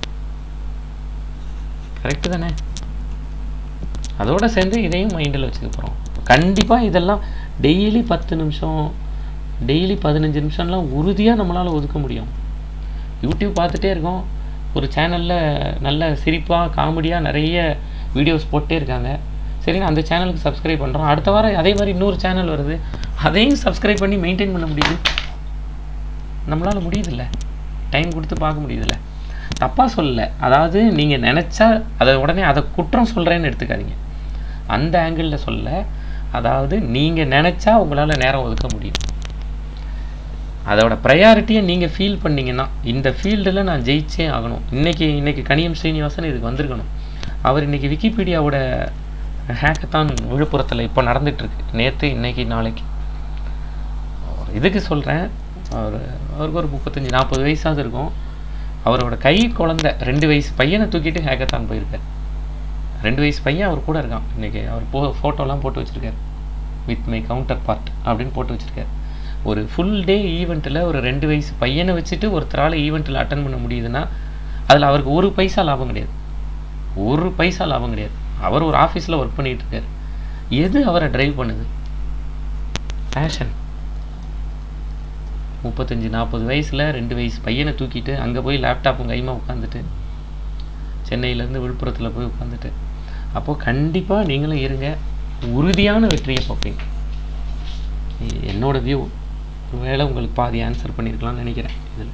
கரெக்டு தானே அதோட சேர்ந்து இதையும் மைண்டில் வச்சுக்க போகிறோம் கண்டிப்பாக இதெல்லாம் டெய்லி பத்து நிமிஷம் டெய்லி பதினஞ்சு நிமிஷம்லாம் உறுதியாக நம்மளால் ஒதுக்க முடியும் யூடியூப் பார்த்துட்டே இருக்கோம் ஒரு சேனலில் நல்ல சிரிப்பாக காமெடியாக நிறைய வீடியோஸ் போட்டே இருக்காங்க சரி அந்த சேனலுக்கு சப்ஸ்கிரைப் பண்ணுறோம் அடுத்த வாரம் அதே மாதிரி இன்னொரு சேனல் வருது அதையும் சப்ஸ்கிரைப் பண்ணி மெயின்டைன் பண்ண முடியுது நம்மளால் முடியுதில்ல டைம் கொடுத்து பார்க்க முடியுதில்ல தப்பாக சொல்லல அதாவது நீங்கள் நினச்சா அதை உடனே அதை குற்றம் சொல்கிறேன்னு எடுத்துக்காதீங்க அந்த ஆங்கிளில் சொல்ல அதாவது நீங்கள் நினச்சா உங்களால் நேரம் ஒதுக்க முடியும் அதோட ப்ரையாரிட்டியை நீங்கள் ஃபீல் பண்ணீங்கன்னா இந்த ஃபீல்டில் நான் ஜெயிச்சே ஆகணும் இன்னைக்கு இன்னைக்கு கனியம் ஸ்ரீனிவாசன் இதுக்கு வந்திருக்கணும் அவர் இன்னைக்கு விக்கிபீடியாவோட ஹேக்கத்தான் விழுப்புரத்தில் இப்போ நடந்துகிட்ருக்கு நேற்று இன்னைக்கு நாளைக்கு இதுக்கு சொல்கிறேன் அவர் அவருக்கு ஒரு முப்பத்தஞ்சு நாற்பது வயசாவது இருக்கும் அவரோட கை குழந்தை ரெண்டு வயசு பையனை தூக்கிட்டு ஹேக்கத்தான் போயிருக்கார் ரெண்டு வயசு பையன் அவர் கூட இருக்கான் இன்றைக்கி அவர் போ ஃபோட்டோலாம் போட்டு வச்சுருக்காரு வித் மை கவுண்டர் பார்ட் அப்படின்னு போட்டு வச்சுருக்காரு ஒரு ஃபுல் டே ஈவெண்ட்டில் ஒரு ரெண்டு வயசு பையனை வச்சுட்டு ஒருத்தரால் ஈவெண்ட்டில் அட்டன் பண்ண முடியுதுன்னா அதில் அவருக்கு ஒரு பைசா லாபம் கிடையாது ஒரு பைசா லாபம் கிடையாது அவர் ஒரு ஆஃபீஸில் ஒர்க் பண்ணிகிட்டு இருக்காரு எது அவரை டிரைவ் பண்ணுது பேஷன் முப்பத்தஞ்சு நாற்பது வயசில் ரெண்டு வயசு பையனை தூக்கிட்டு அங்கே போய் லேப்டாப்பும் கைமா உட்காந்துட்டு சென்னையிலேருந்து விழுப்புரத்தில் போய் உட்காந்துட்டு அப்போது கண்டிப்பாக நீங்களும் இருங்க உறுதியான வெற்றியை பார்ப்பீங்க இ- என்னோட வியூ ஒருவேளை உங்களுக்கு பாதி ஆன்சர் பண்ணியிருக்கலாம்னு நினைக்கிறேன் இதில்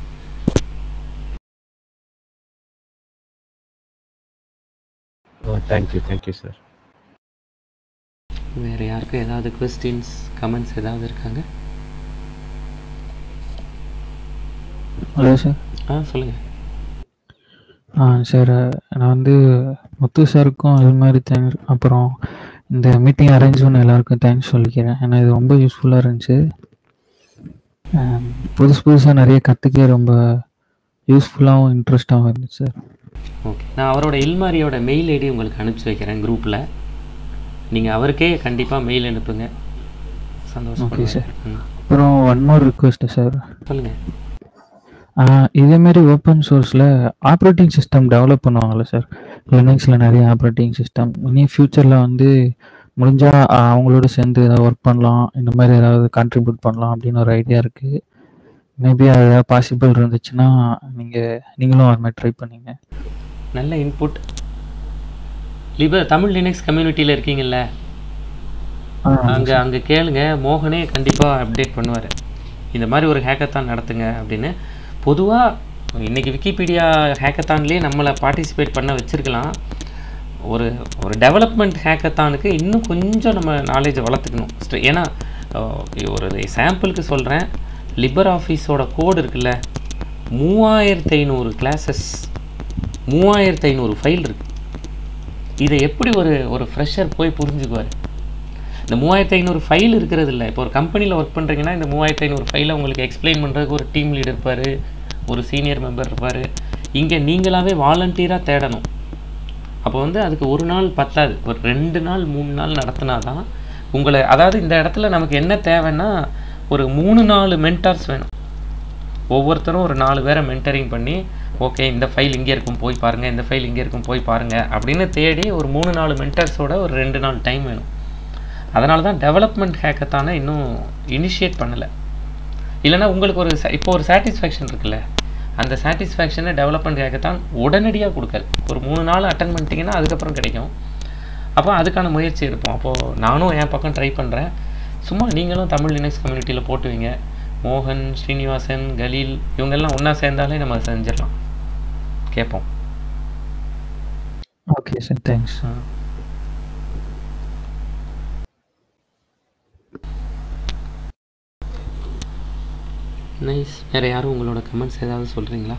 தேங்க்யூ தேங்க்யூ சார் வேறு யாருக்கும் ஏதாவது கொஸ்டின்ஸ் கமெண்ட்ஸ் ஏதாவது இருக்காங்க ஹலோ சார் ஆ சொல்லுங்கள் ஆ சார் நான் வந்து முத்து சாருக்கும் இது மாதிரி தேங்க்ஸ் அப்புறம் இந்த மீட்டிங் அரேஞ்ச் பண்ண எல்லாருக்கும் தேங்க்ஸ் சொல்லிக்கிறேன் ஏன்னா இது ரொம்ப யூஸ்ஃபுல்லாக இருந்துச்சு ஆம், புதுசு புதுசாக நிறைய கற்றுக்க ரொம்ப யூஸ்ஃபுல்லாகவும் இன்ட்ரெஸ்டாகவும் இருந்துச்சு சார் ஓகே நான் அவரோட இல்மாரியோட மெயில் ஐடி உங்களுக்கு அனுப்பிச்சி வைக்கிறேன் குரூப்பில் நீங்கள் அவருக்கே கண்டிப்பாக மெயில் அனுப்புங்க சந்தோஷம் ஓகே சார் அப்புறம் ஒன் மோர் ரிக்வெஸ்ட்டு சார் சொல்லுங்கள் இதே மாதிரி ஓப்பன் சோர்ஸில் ஆப்ரேட்டிங் சிஸ்டம் டெவலப் பண்ணுவாங்கல்ல சார் லினக்ஸில் நிறைய ஆப்ரேட்டிங் சிஸ்டம் இனி ஃப்யூச்சரில் வந்து முடிஞ்சால் அவங்களோட சேர்ந்து ஏதாவது ஒர்க் பண்ணலாம் இந்த மாதிரி ஏதாவது கான்ட்ரிபியூட் பண்ணலாம் அப்படின்னு ஒரு ஐடியா இருக்குது மேபி அது ஏதாவது பாசிபிள் இருந்துச்சுன்னா நீங்கள் நீங்களும் அது மாதிரி ட்ரை பண்ணீங்க நல்ல இன்புட் லிபர் தமிழ் லினக்ஸ் கம்யூனிட்டியில் இருக்கீங்கல்ல ஆ, அங்கே அங்கே கேளுங்க மோகனே கண்டிப்பாக அப்டேட் பண்ணுவார் இந்த மாதிரி ஒரு ஹேக்கத்தான் நடத்துங்க அப்படின்னு பொதுவாக இன்றைக்கி விக்கிபீடியா ஹேக்கத்தான்லேயே நம்மளை பார்ட்டிசிபேட் பண்ண வச்சுருக்கலாம் ஒரு ஒரு டெவலப்மெண்ட் ஹேக்கத்தானுக்கு இன்னும் கொஞ்சம் நம்ம நாலேஜை வளர்த்துக்கணும் Stra- ஏன்னா அஹ், ஒரு சாம்பிளுக்கு சொல்கிறேன் லிபர் ஆஃபீஸோட கோடு இருக்குல்ல மூவாயிரத்து ஐநூறு கிளாஸஸ் மூவாயிரத்து ஐநூறு ஃபைல் இருக்குது இதை எப்படி ஒரு ஒரு ஃப்ரெஷர் போய் புரிஞ்சுக்குவார் இந்த மூவாயிரத்து ஐநூறு ஃபைல் இருக்கிறது இல்லை இப்போ ஒரு கம்பெனியில் ஒர்க் பண்ணுறீங்கன்னா இந்த மூவாயிரத்து ஐநூறு ஃபைலை உங்களுக்கு எக்ஸ்பிளைன் பண்ணுறதுக்கு ஒரு டீம் லீடர் இருப்பார் ஒரு சீனியர் மெம்பர் இருப்பார் இங்கே நீங்களாவே வாலண்டியராக தேடணும் அப்போ வந்து அதுக்கு ஒரு நாள் பத்தாது ஒரு ரெண்டு நாள் மூணு நாள் நடத்தினா தான் உங்களை அதாவது இந்த இடத்துல நமக்கு என்ன தேவைன்னா ஒரு மூணு நாலு மென்டார்ஸ் வேணும் ஒவ்வொருத்தரும் ஒரு நாலு பேரை மென்டரிங் பண்ணி ஓகே இந்த ஃபைல் இங்கே இருக்கும் போய் பாருங்கள் இந்த ஃபைல் இங்கே இருக்கும் போய் பாருங்கள் அப்படின்னு தேடி ஒரு மூணு நாலு மென்டர்ஸோட ஒரு ரெண்டு நாள் டைம் வேணும் அதனால தான் டெவலப்மெண்ட் ஹேக்கத்தானே இன்னும் இனிஷியேட் பண்ணலை இல்லைன்னா உங்களுக்கு ஒரு sa- இப்போ ஒரு சாட்டிஸ்ஃபேக்ஷன் இருக்குல்ல அந்த சாட்டிஸ்ஃபேக்ஷனை டெவலப்மெண்ட் ஹேக்கத்தான் உடனடியாக கொடுக்காது ஒரு மூணு நாள் அட்டன் பண்ணிட்டீங்கன்னா அதுக்கப்புறம் கிடைக்கும் அப்போ அதுக்கான முயற்சி எடுப்போம் அப்போது நானும் என் பக்கம் ட்ரை பண்ணுறேன் சும்மா நீங்களும் தமிழ் லினக்ஸ் கம்யூனிட்டியில் போட்டுவீங்க மோகன் ஸ்ரீனிவாசன் கலீல் இவங்கெல்லாம் ஒன்றா சேர்ந்தாலே நம்ம செஞ்சிடலாம் கேட்போம் ஓகே சார் தேங்க்ஸ் நைஸ் வேறு யாரும் உங்களோட கமெண்ட்ஸ் ஏதாவது சொல்கிறீங்களா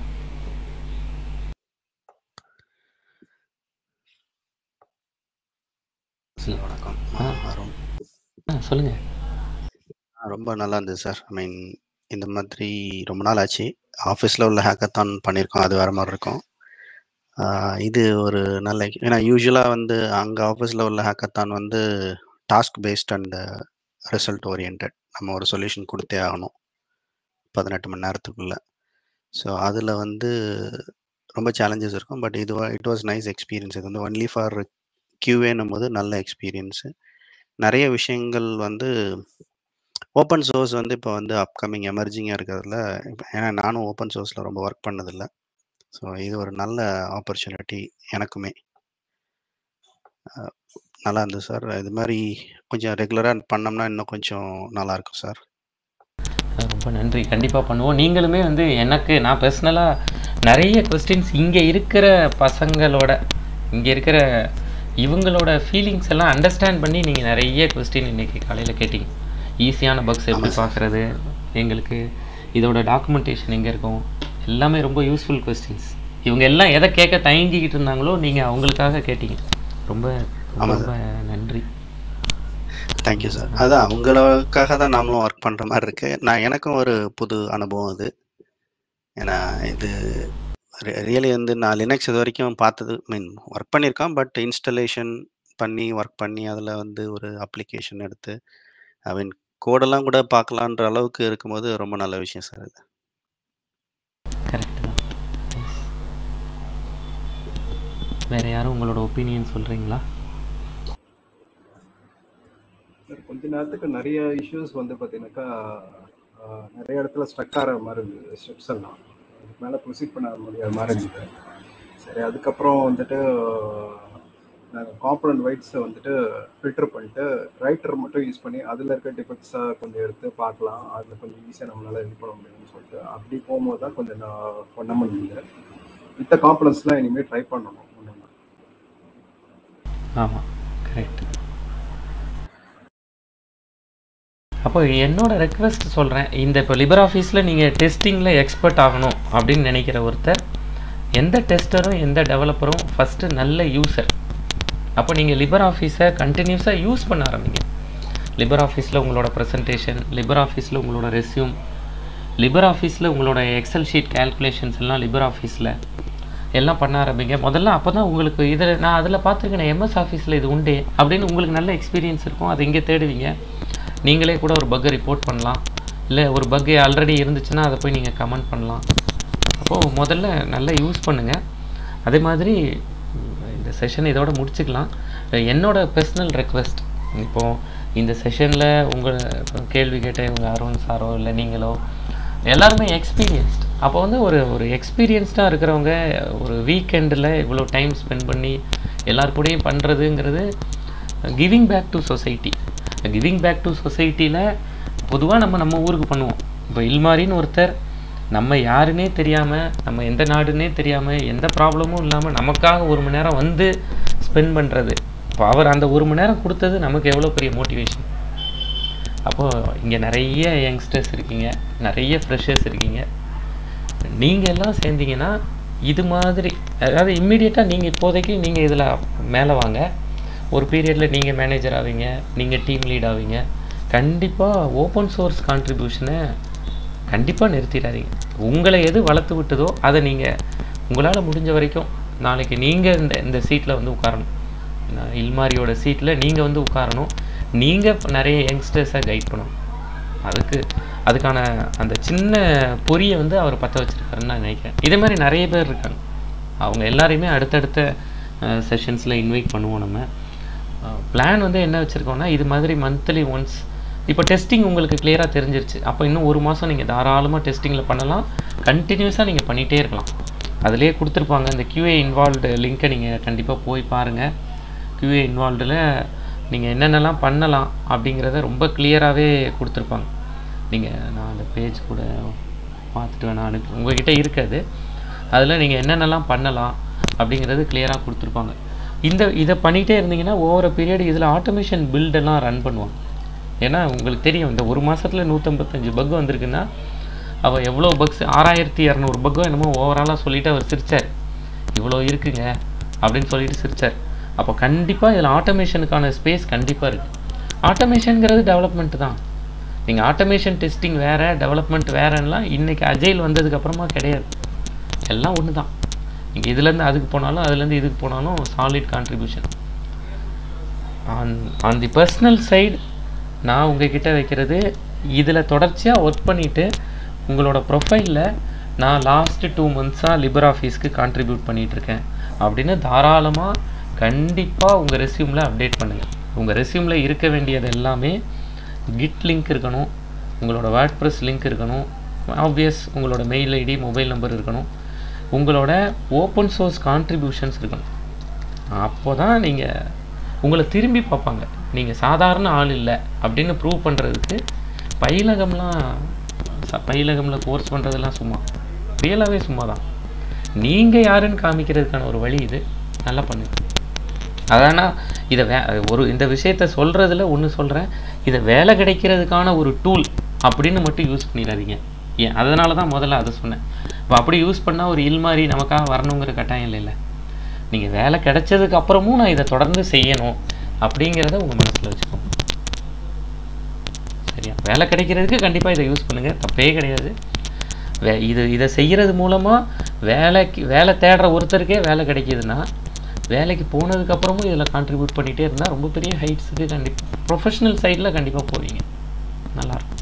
வணக்கம் ஆ. ஆ, ரொம்ப ஆ சொல்லுங்கள் ஆ, ரொம்ப நல்லா இருந்தது சார் ஐ மீன் இந்த மாதிரி ரொம்ப நாள் ஆச்சு ஆஃபீஸில் உள்ள ஹேக்கத்தான் பண்ணியிருக்கோம் அது வேறு மாதிரி இருக்கும் ஆ, இது ஒரு நல்ல ஏன்னா யூஸ்வலாக வந்து அங்கே ஆஃபீஸில் உள்ள ஹேக்கத்தான் வந்து task based and result oriented நம்ம ஒரு சொல்யூஷன் கொடுத்தே ஆகணும் பதினெட்டு மணி நேரத்துக்குள்ளே ஸோ அதில் வந்து ரொம்ப சேலஞ்சஸ் இருக்கும் பட் இது இட் வாஸ் நைஸ் எக்ஸ்பீரியன்ஸ் இது வந்து ஒன்லி ஃபார் கியூஏன்னும் போது நல்ல எக்ஸ்பீரியன்ஸு நிறைய விஷயங்கள் வந்து ஓப்பன் சோர்ஸ் வந்து இப்போ வந்து அப்கமிங் எமர்ஜிங்காக இருக்கிறதுல இப்ப ஏன்னா நானும் ஓப்பன் சோர்ஸில் ரொம்ப ஒர்க் பண்ணதில்லை ஸோ இது ஒரு நல்ல ஆப்பர்ச்சுனிட்டி எனக்குமே அஹ், நல்லா இருந்தது சார் இது மாதிரி கொஞ்சம் ரெகுலராக பண்ணோம்னா இன்னும் கொஞ்சம் நல்லாயிருக்கும் சார் ரொம்ப நன்றி கண்டிப்பாக பண்ணுவோம் நீங்களுமே வந்து எனக்கு நான் பர்சனலாக நிறைய கொஸ்டின்ஸ் இங்கே இருக்கிற பசங்களோட இங்கே இருக்கிற இவங்களோட ஃபீலிங்ஸ் எல்லாம் அண்டர்ஸ்டாண்ட் பண்ணி நீங்கள் நிறைய கொஸ்டின் இன்றைக்கி காலையில் கேட்டீங்க ஈஸியான பக்ஸ் எப்படி பார்க்குறது எங்களுக்கு இதோட டாக்குமெண்டேஷன் எங்கே இருக்கும் எல்லாமே ரொம்ப யூஸ்ஃபுல் கொஸ்டின்ஸ் இவங்க எல்லாம் எதை கேட்க தயங்கிக்கிட்டு இருந்தாங்களோ நீங்கள் அவங்களுக்காக கேட்டீங்க ரொம்ப ரொம்ப ஆமாம் ரொம்ப நன்றி தேங்க்யூ சார் அதான் அவங்களுக்காக தான் நாமளும் ஒர்க் பண்ணுற மாதிரி இருக்கு நான் எனக்கும் ஒரு புது அனுபவம் அது ஏன்னா இது ரியலி வந்து நான் லினக்ஸ் இது வரைக்கும் பார்த்தது மீன் ஒர்க் பண்ணியிருக்கேன் பட் இன்ஸ்டலேஷன் பண்ணி ஒர்க் பண்ணி அதில் வந்து ஒரு அப்ளிகேஷன் எடுத்து ஐ மீன் கோடெல்லாம் கூட பார்க்கலான்ற அளவுக்கு இருக்கும்போது ரொம்ப நல்ல விஷயம் சார் இது கரெக்ட் தான் வேறு யாரும் உங்களோட ஒப்பீனியன் சொல்கிறீங்களா சார் கொஞ்ச நேரத்துக்கு நிறைய இஷ்யூஸ் வந்து பார்த்தீங்கன்னாக்கா ஆஹ், நிறைய இடத்துல ஸ்ட்ரக் ஆகிற மாதிரி இருந்தது ஸ்டெப்ஸ் எல்லாம் அதுக்கு மேலே ப்ரொசீட் பண்ண முடியாத மாதிரி இருந்தது சரி அதுக்கப்புறம் வந்துட்டு நாங்கள் காம்பனண்ட் வைட்ஸை வந்துட்டு ஃபில்டர் பண்ணிட்டு ரைட்டர் மட்டும் யூஸ் பண்ணி அதில் இருக்க டிஃபெக்ட்ஸை கொஞ்சம் எடுத்து பார்க்கலாம் அதில் கொஞ்சம் ஈஸியாக நம்மளால் இது பண்ண முடியும்னு சொல்லிட்டு அப்படி போகும்போது தான் கொஞ்சம் நான் பண்ண முடியல மித்த காம்பனன்ஸ்லாம் இனிமேல் ட்ரை பண்ணணும் ஒன்று ஆமாம் கரெக்ட் அப்போ என்னோட ரெக்வெஸ்ட் சொல்கிறேன் இந்த இப்போ லிபர் ஆஃபீஸில் நீங்கள் டெஸ்டிங்கில் எக்ஸ்பர்ட் ஆகணும் அப்படின்னு நினைக்கிற ஒருத்தர் எந்த டெஸ்டரும் எந்த டெவலப்பரும் ஃபஸ்ட்டு நல்ல யூசர் அப்போ நீங்கள் லிபர் ஆஃபீஸை கண்டினியூஸாக யூஸ் பண்ண ஆரம்பிங்க லிபர் ஆஃபீஸில் உங்களோட ப்ரெசன்டேஷன் லிபர் ஆஃபீஸில் உங்களோட ரெஸ்யூம் லிபர் ஆஃபீஸில் உங்களோட எக்ஸல் ஷீட் கேல்குலேஷன்ஸ் எல்லாம் லிபர் ஆஃபீஸில் எல்லாம் பண்ண ஆரம்பிங்க முதல்ல அப்போ தான் உங்களுக்கு இதில் நான் அதில் பார்த்துருக்கேன் எம்எஸ் ஆஃபீஸில் இது உண்டு அப்படின்னு உங்களுக்கு நல்ல எக்ஸ்பீரியன்ஸ் இருக்கும் அதை இங்கே தேடுவீங்க நீங்களே கூட ஒரு பக்கை ரிப்போர்ட் பண்ணலாம் இல்லை ஒரு பக்கு ஆல்ரெடி இருந்துச்சுன்னா அதை போய் நீங்கள் கமெண்ட் பண்ணலாம் அப்போது முதல்ல நல்லா யூஸ் பண்ணுங்கள் அதே மாதிரி இந்த செஷன் இதோட முடிச்சுக்கலாம் என்னோட பர்சனல் ரெக்வெஸ்ட் இப்போது இந்த செஷனில் உங்கள் கேள்வி கேட்ட இவங்க அருண் சாரோ இல்லை நீங்களோ எல்லாருமே எக்ஸ்பீரியன்ஸ்ட் அப்போ வந்து ஒரு ஒரு எக்ஸ்பீரியன்ஸ்டாக இருக்கிறவங்க ஒரு வீக்கெண்டில் இவ்வளோ டைம் ஸ்பெண்ட் பண்ணி எல்லார் கூடயும் பண்ணுறதுங்கிறது giving back to society giving back to சொசைட்டியில் பொதுவாக நம்ம நம்ம ஊருக்கு பண்ணுவோம் இப்போ இல்மாரின்னு ஒருத்தர் நம்ம யாருன்னே தெரியாமல் நம்ம எந்த நாடுன்னே தெரியாமல் எந்த ப்ராப்ளமும் இல்லாமல் நமக்காக ஒரு மணி நேரம் வந்து ஸ்பெண்ட் பண்ணுறது இப்போ அவர் அந்த ஒரு மணி நேரம் கொடுத்தது நமக்கு எவ்வளோ பெரிய மோட்டிவேஷன் அப்போது இங்கே நிறைய யங்ஸ்டர்ஸ் இருக்கீங்க நிறைய ஃப்ரெஷர்ஸ் இருக்கீங்க நீங்கள் எல்லாம் சேர்ந்தீங்கன்னா இது மாதிரி அதாவது இம்மிடியட்டாக நீங்கள் இப்போதைக்கு நீங்கள் இதில் மேலே வாங்க ஒரு பீரியடில் நீங்கள் மேனேஜர் ஆவீங்க நீங்கள் டீம் லீட் ஆவீங்க கண்டிப்பாக ஓப்பன் சோர்ஸ் கான்ட்ரிபியூஷனை கண்டிப்பாக நிறுத்திடாதீங்க உங்களை எது வளர்த்து விட்டதோ அதை நீங்கள் உங்களால் முடிஞ்ச வரைக்கும் நாளைக்கு நீங்கள் இந்த இந்த சீட்டில் வந்து உட்காரணும் நான் இல்மாரியோட சீட்டில் நீங்கள் வந்து உட்காரணும் நீங்கள் நிறைய யங்ஸ்டர்ஸை கைட் பண்ணணும் அதுக்கு அதுக்கான அந்த சின்ன பொரியை வந்து அவர் பற்ற வச்சிருக்காருன்னு நான் நினைக்கிறேன் இதே மாதிரி நிறைய பேர் இருக்காங்க அவங்க எல்லாரையுமே அடுத்தடுத்த செஷன்ஸில் இன்வைட் பண்ணுவோம் நம்ம பிளான் வந்து என்ன வச்சுருக்கோம்னா இது மாதிரி மந்த்லி ஒன்ஸ் இப்போ டெஸ்டிங் உங்களுக்கு கிளியராக தெரிஞ்சிருச்சு அப்போ இன்னும் ஒரு மாதம் நீங்கள் தாராளமாக டெஸ்டிங்கில் பண்ணலாம் கண்டினியூஸாக நீங்கள் பண்ணிகிட்டே இருக்கலாம் அதிலே கொடுத்துருப்பாங்க இந்த QA இன்வால்வ்டு லிங்க்கை நீங்கள் கண்டிப்பாக போய் பாருங்கள் QA இன்வால்வ்டில் நீங்கள் என்னென்னலாம் பண்ணலாம் அப்படிங்கிறத ரொம்ப கிளியராகவே கொடுத்துருப்பாங்க நீங்கள் நான் அந்த பேஜ் கூட பார்த்துட்டு வேணா அனுப்பி உங்ககிட்ட இருக்காது அதில் நீங்கள் என்னென்னலாம் பண்ணலாம் அப்படிங்கிறது கிளியராக கொடுத்துருப்பாங்க இந்த இதை பண்ணிகிட்டே இருந்தீங்கன்னா ஒவ்வொரு பீரியட் இதில் ஆட்டோமேஷன் பில்டெல்லாம் ரன் பண்ணுவாங்க ஏன்னா உங்களுக்கு தெரியும் இந்த ஒரு மாதத்தில் நூற்றம்பத்தஞ்சு பக் வந்திருக்குன்னா அவள் எவ்வளோ பக்ஸ் ஆறாயிரத்தி இரநூறு பக்கோ என்னமோ ஓவராலாக சொல்லிவிட்டு அவர் சிரித்தார் இவ்வளோ இருக்குங்க அப்படின்னு சொல்லிட்டு சிரித்தார் அப்போ கண்டிப்பாக இதில் ஆட்டோமேஷனுக்கான ஸ்பேஸ் கண்டிப்பாக இருக்குது ஆட்டோமேஷனுங்கிறது டெவலப்மெண்ட் தான் நீங்கள் ஆட்டோமேஷன் டெஸ்டிங் வேறு டெவலப்மெண்ட் வேறெல்லாம் இன்றைக்கி அஜைல் வந்ததுக்கப்புறமா கிடையாது எல்லாம் ஒன்று தான் நீங்கள் இதுலேருந்து அதுக்கு போனாலும் அதுலேருந்து இதுக்கு போனாலும் solid contribution on on the personal side நான் உங்ககிட்ட வைக்கிறது இதில் தொடர்ச்சியாக ஒர்க் பண்ணிவிட்டு உங்களோட ப்ரொஃபைலில் நான் லாஸ்ட்டு டூ மந்த்ஸாக லிபர் ஆஃபீஸ்க்கு கான்ட்ரிபியூட் பண்ணிகிட்ருக்கேன் அப்படின்னு தாராளமாக கண்டிப்பாக உங்கள் ரெஸ்யூமில் அப்டேட் பண்ணுங்கள் உங்கள் ரெஸ்யூமில் இருக்க வேண்டியது எல்லாமே கிட் லிங்க் இருக்கணும் உங்களோட வேர்ட் ப்ரெஸ் லிங்க் இருக்கணும் ஆப்வியஸ் உங்களோட மெயில் ஐடி மொபைல் நம்பர் இருக்கணும் உங்களோட ஓப்பன் சோர்ஸ் கான்ட்ரிபியூஷன்ஸ் இருக்கணும் அப்போ தான் நீங்கள் உங்களை திரும்பி பார்ப்பாங்க நீங்கள் சாதாரண ஆள் இல்லை அப்படின்னு ப்ரூவ் பண்ணுறதுக்கு பயிலகம்லாம் ச- பயிலகமில் கோர்ஸ் பண்ணுறதெல்லாம் சும்மா ரியலாகவே சும்மா தான் நீங்கள் யாருன்னு காமிக்கிறதுக்கான ஒரு வழி இது நல்லா பண்ணுங்க அதானா இதை வே ஒரு இந்த விஷயத்த சொல்கிறதுல ஒன்று சொல்கிறேன் இதை வேலை கிடைக்கிறதுக்கான ஒரு டூல் அப்படின்னு மட்டும் யூஸ் பண்ணிடாதீங்க ஏன் அதனால தான் முதல்ல அதை சொன்னேன் இப்போ அப்படி யூஸ் பண்ணால் ஒரு இல் மாதிரி நமக்காக வரணுங்கிற கட்டாயம் இல்லைல்ல நீங்கள் வேலை கிடைச்சதுக்கு அப்புறமும் நான் இதை தொடர்ந்து செய்யணும் அப்படிங்கிறத உங்கள் மனசில் வச்சுக்கோங்க சரியா வேலை கிடைக்கிறதுக்கு கண்டிப்பாக இதை யூஸ் பண்ணுங்கள் தப்பே கிடையாது வே இது இதை செய்கிறது மூலமாக வேலைக்கு வேலை தேடுற ஒருத்தருக்கே வேலை கிடைக்கிதுன்னா வேலைக்கு போனதுக்கப்புறமும் இதில் கான்ட்ரிபியூட் பண்ணிகிட்டே இருந்தால் ரொம்ப பெரிய ஹைட்ஸுக்கு கண்டிப்பாக ப்ரொஃபஷனல் சைடில் கண்டிப்பாக போவீங்க நல்லாயிருக்கும்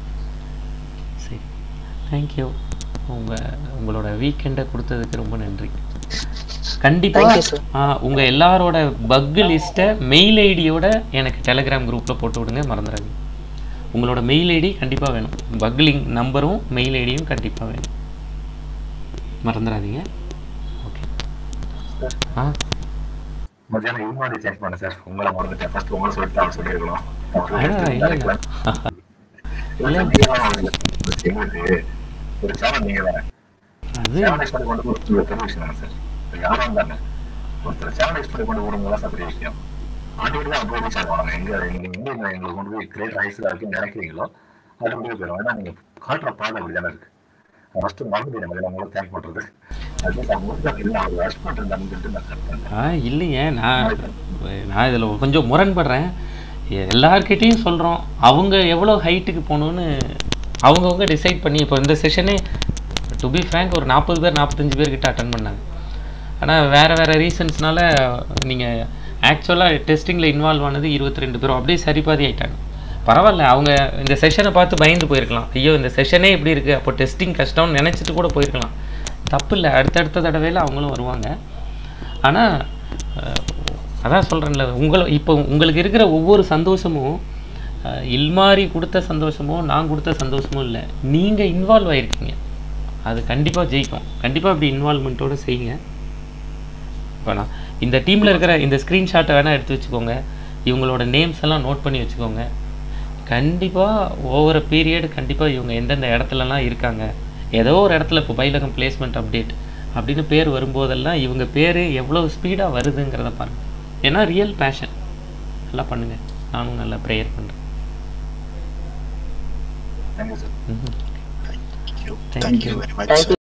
சரி தேங்க்யூ உங்கள் உங்களோட வீக்கெண்டை கொடுத்ததுக்கு ரொம்ப நன்றி கண்டிப்பாக Thank you, sir. உங்கள் எல்லாரோட பக்கு லிஸ்ட்டை மெயில் ஐடியோட எனக்கு டெலகிராம் குரூப்பில் போட்டு விடுங்க மறந்துடாதீங்க உங்களோட மெயில் ஐடி கண்டிப்பாக வேணும் பக் லிங்க் நம்பரும் மெயில் ஐடியும் கண்டிப்பாக வேணும் மறந்துடாதீங்க ஓகே ஆ மத்தியானம் இது மாதிரி சேஞ்ச் பண்ண சார் உங்களை மறந்துட்டேன் ஃபர்ஸ்ட் உங்களை சொல்லிட்டு அவர் சொல்லியிருக்கணும் அடடா, இல்ல, இல்ல. இல்ல. எங்களுக்கு ஒரு சேனல் நீங்க தானே அது சேனல் எக்ஸ்பர்ட் கொண்டு போகிறது ஒரு பெரிய விஷயம் தானே சார் இப்போ யாரும் தானே ஒருத்தர் சேனல் எக்ஸ்பர்ட் கொண்டு போகிறது தான் சார் பெரிய விஷயம் ஆட்டோமேட்டிக்காக தான் போய் ரீச் ஆகணும் எங்க எங்க எங்க எங்க எங்களுக்கு கொண்டு போய் கிரேட் ஹைஸ்ல இருக்குன்னு நினைக்கிறீங்களோ ஆட்டோமேட்டிக்காக போயிடும் ஏன்னா நீங்க காட்டுற பாடம் அப்படி தானே இருக்கு ஃபர்ஸ்ட் மறந்து நம்ம உங்களுக்கு தேங்க் பண்றது அது சார் முடிஞ்சா இல்லை அவர் ரஷ் பண்ணிருந்தான்னு சொல்லிட்டு நான் கட் பண்ணேன் ஆ இல்லைங்க நான் நான் இதில் கொஞ்சம் முரண்படுறேன் எல்லார்கிட்டேயும் சொல்கிறோம் அவங்க எவ்வளோ ஹைட்டுக்கு போகணுன்னு அவங்கவுங்க டிசைட் பண்ணி இப்போ இந்த செஷனே டு பி ஃப்ரேங்க் ஒரு நாற்பது பேர் நாற்பத்தஞ்சு பேர்கிட்ட அட்டன் பண்ணாங்க ஆனால் வேறு வேறு ரீசன்ஸ்னால நீங்கள் ஆக்சுவலாக டெஸ்டிங்கில் இன்வால்வ் ஆனது இருபத்தி ரெண்டு பேரும் அப்படியே சரிபாதி ஆயிட்டாங்க பரவாயில்ல அவங்க இந்த செஷனை பார்த்து பயந்து போயிருக்கலாம் ஐயோ இந்த செஷனே இப்படி இருக்குது அப்போ டெஸ்டிங் கஷ்டம்னு நினச்சிட்டு கூட போயிருக்கலாம் தப்பு இல்லை அடுத்தடுத்த தடவையில் அவங்களும் வருவாங்க ஆனால் அதான் சொல்கிறேன்ல உங்களை இப்போ உங்களுக்கு இருக்கிற ஒவ்வொரு சந்தோஷமும் அஹ், இல்மாரி கொடுத்த சந்தோஷமோ நான் கொடுத்த சந்தோஷமோ இல்லை நீங்கள் இன்வால்வ் ஆகிருக்கீங்க அது கண்டிப்பாக ஜெயிக்கும் கண்டிப்பாக அப்படி இன்வால்மெண்ட்டோடு செய்யுங்க வேணாம் இந்த டீமில் இருக்கிற இந்த ஸ்க்ரீன்ஷாட்டை வேணால் எடுத்து வச்சுக்கோங்க இவங்களோட நேம்ஸ் எல்லாம் நோட் பண்ணி வச்சுக்கோங்க கண்டிப்பாக ஓவர பீரியட் கண்டிப்பாக இவங்க எந்தெந்த இடத்துலலாம் இருக்காங்க ஏதோ ஒரு இடத்துல இப்போ பைலகம் பிளேஸ்மெண்ட் அப்டேட் அப்படின்னு பேர் வரும்போதெல்லாம் இவங்க பேர் எவ்வளோ ஸ்பீடாக வருதுங்கிறத பாருங்கள் ஏன்னா ரியல் பேஷன் நல்லா பண்ணுங்கள் நானும் நல்லா ப்ரேயர் பண்ணுறேன் தேங்க்யூ சார் ம் Thank you very much. Thank you.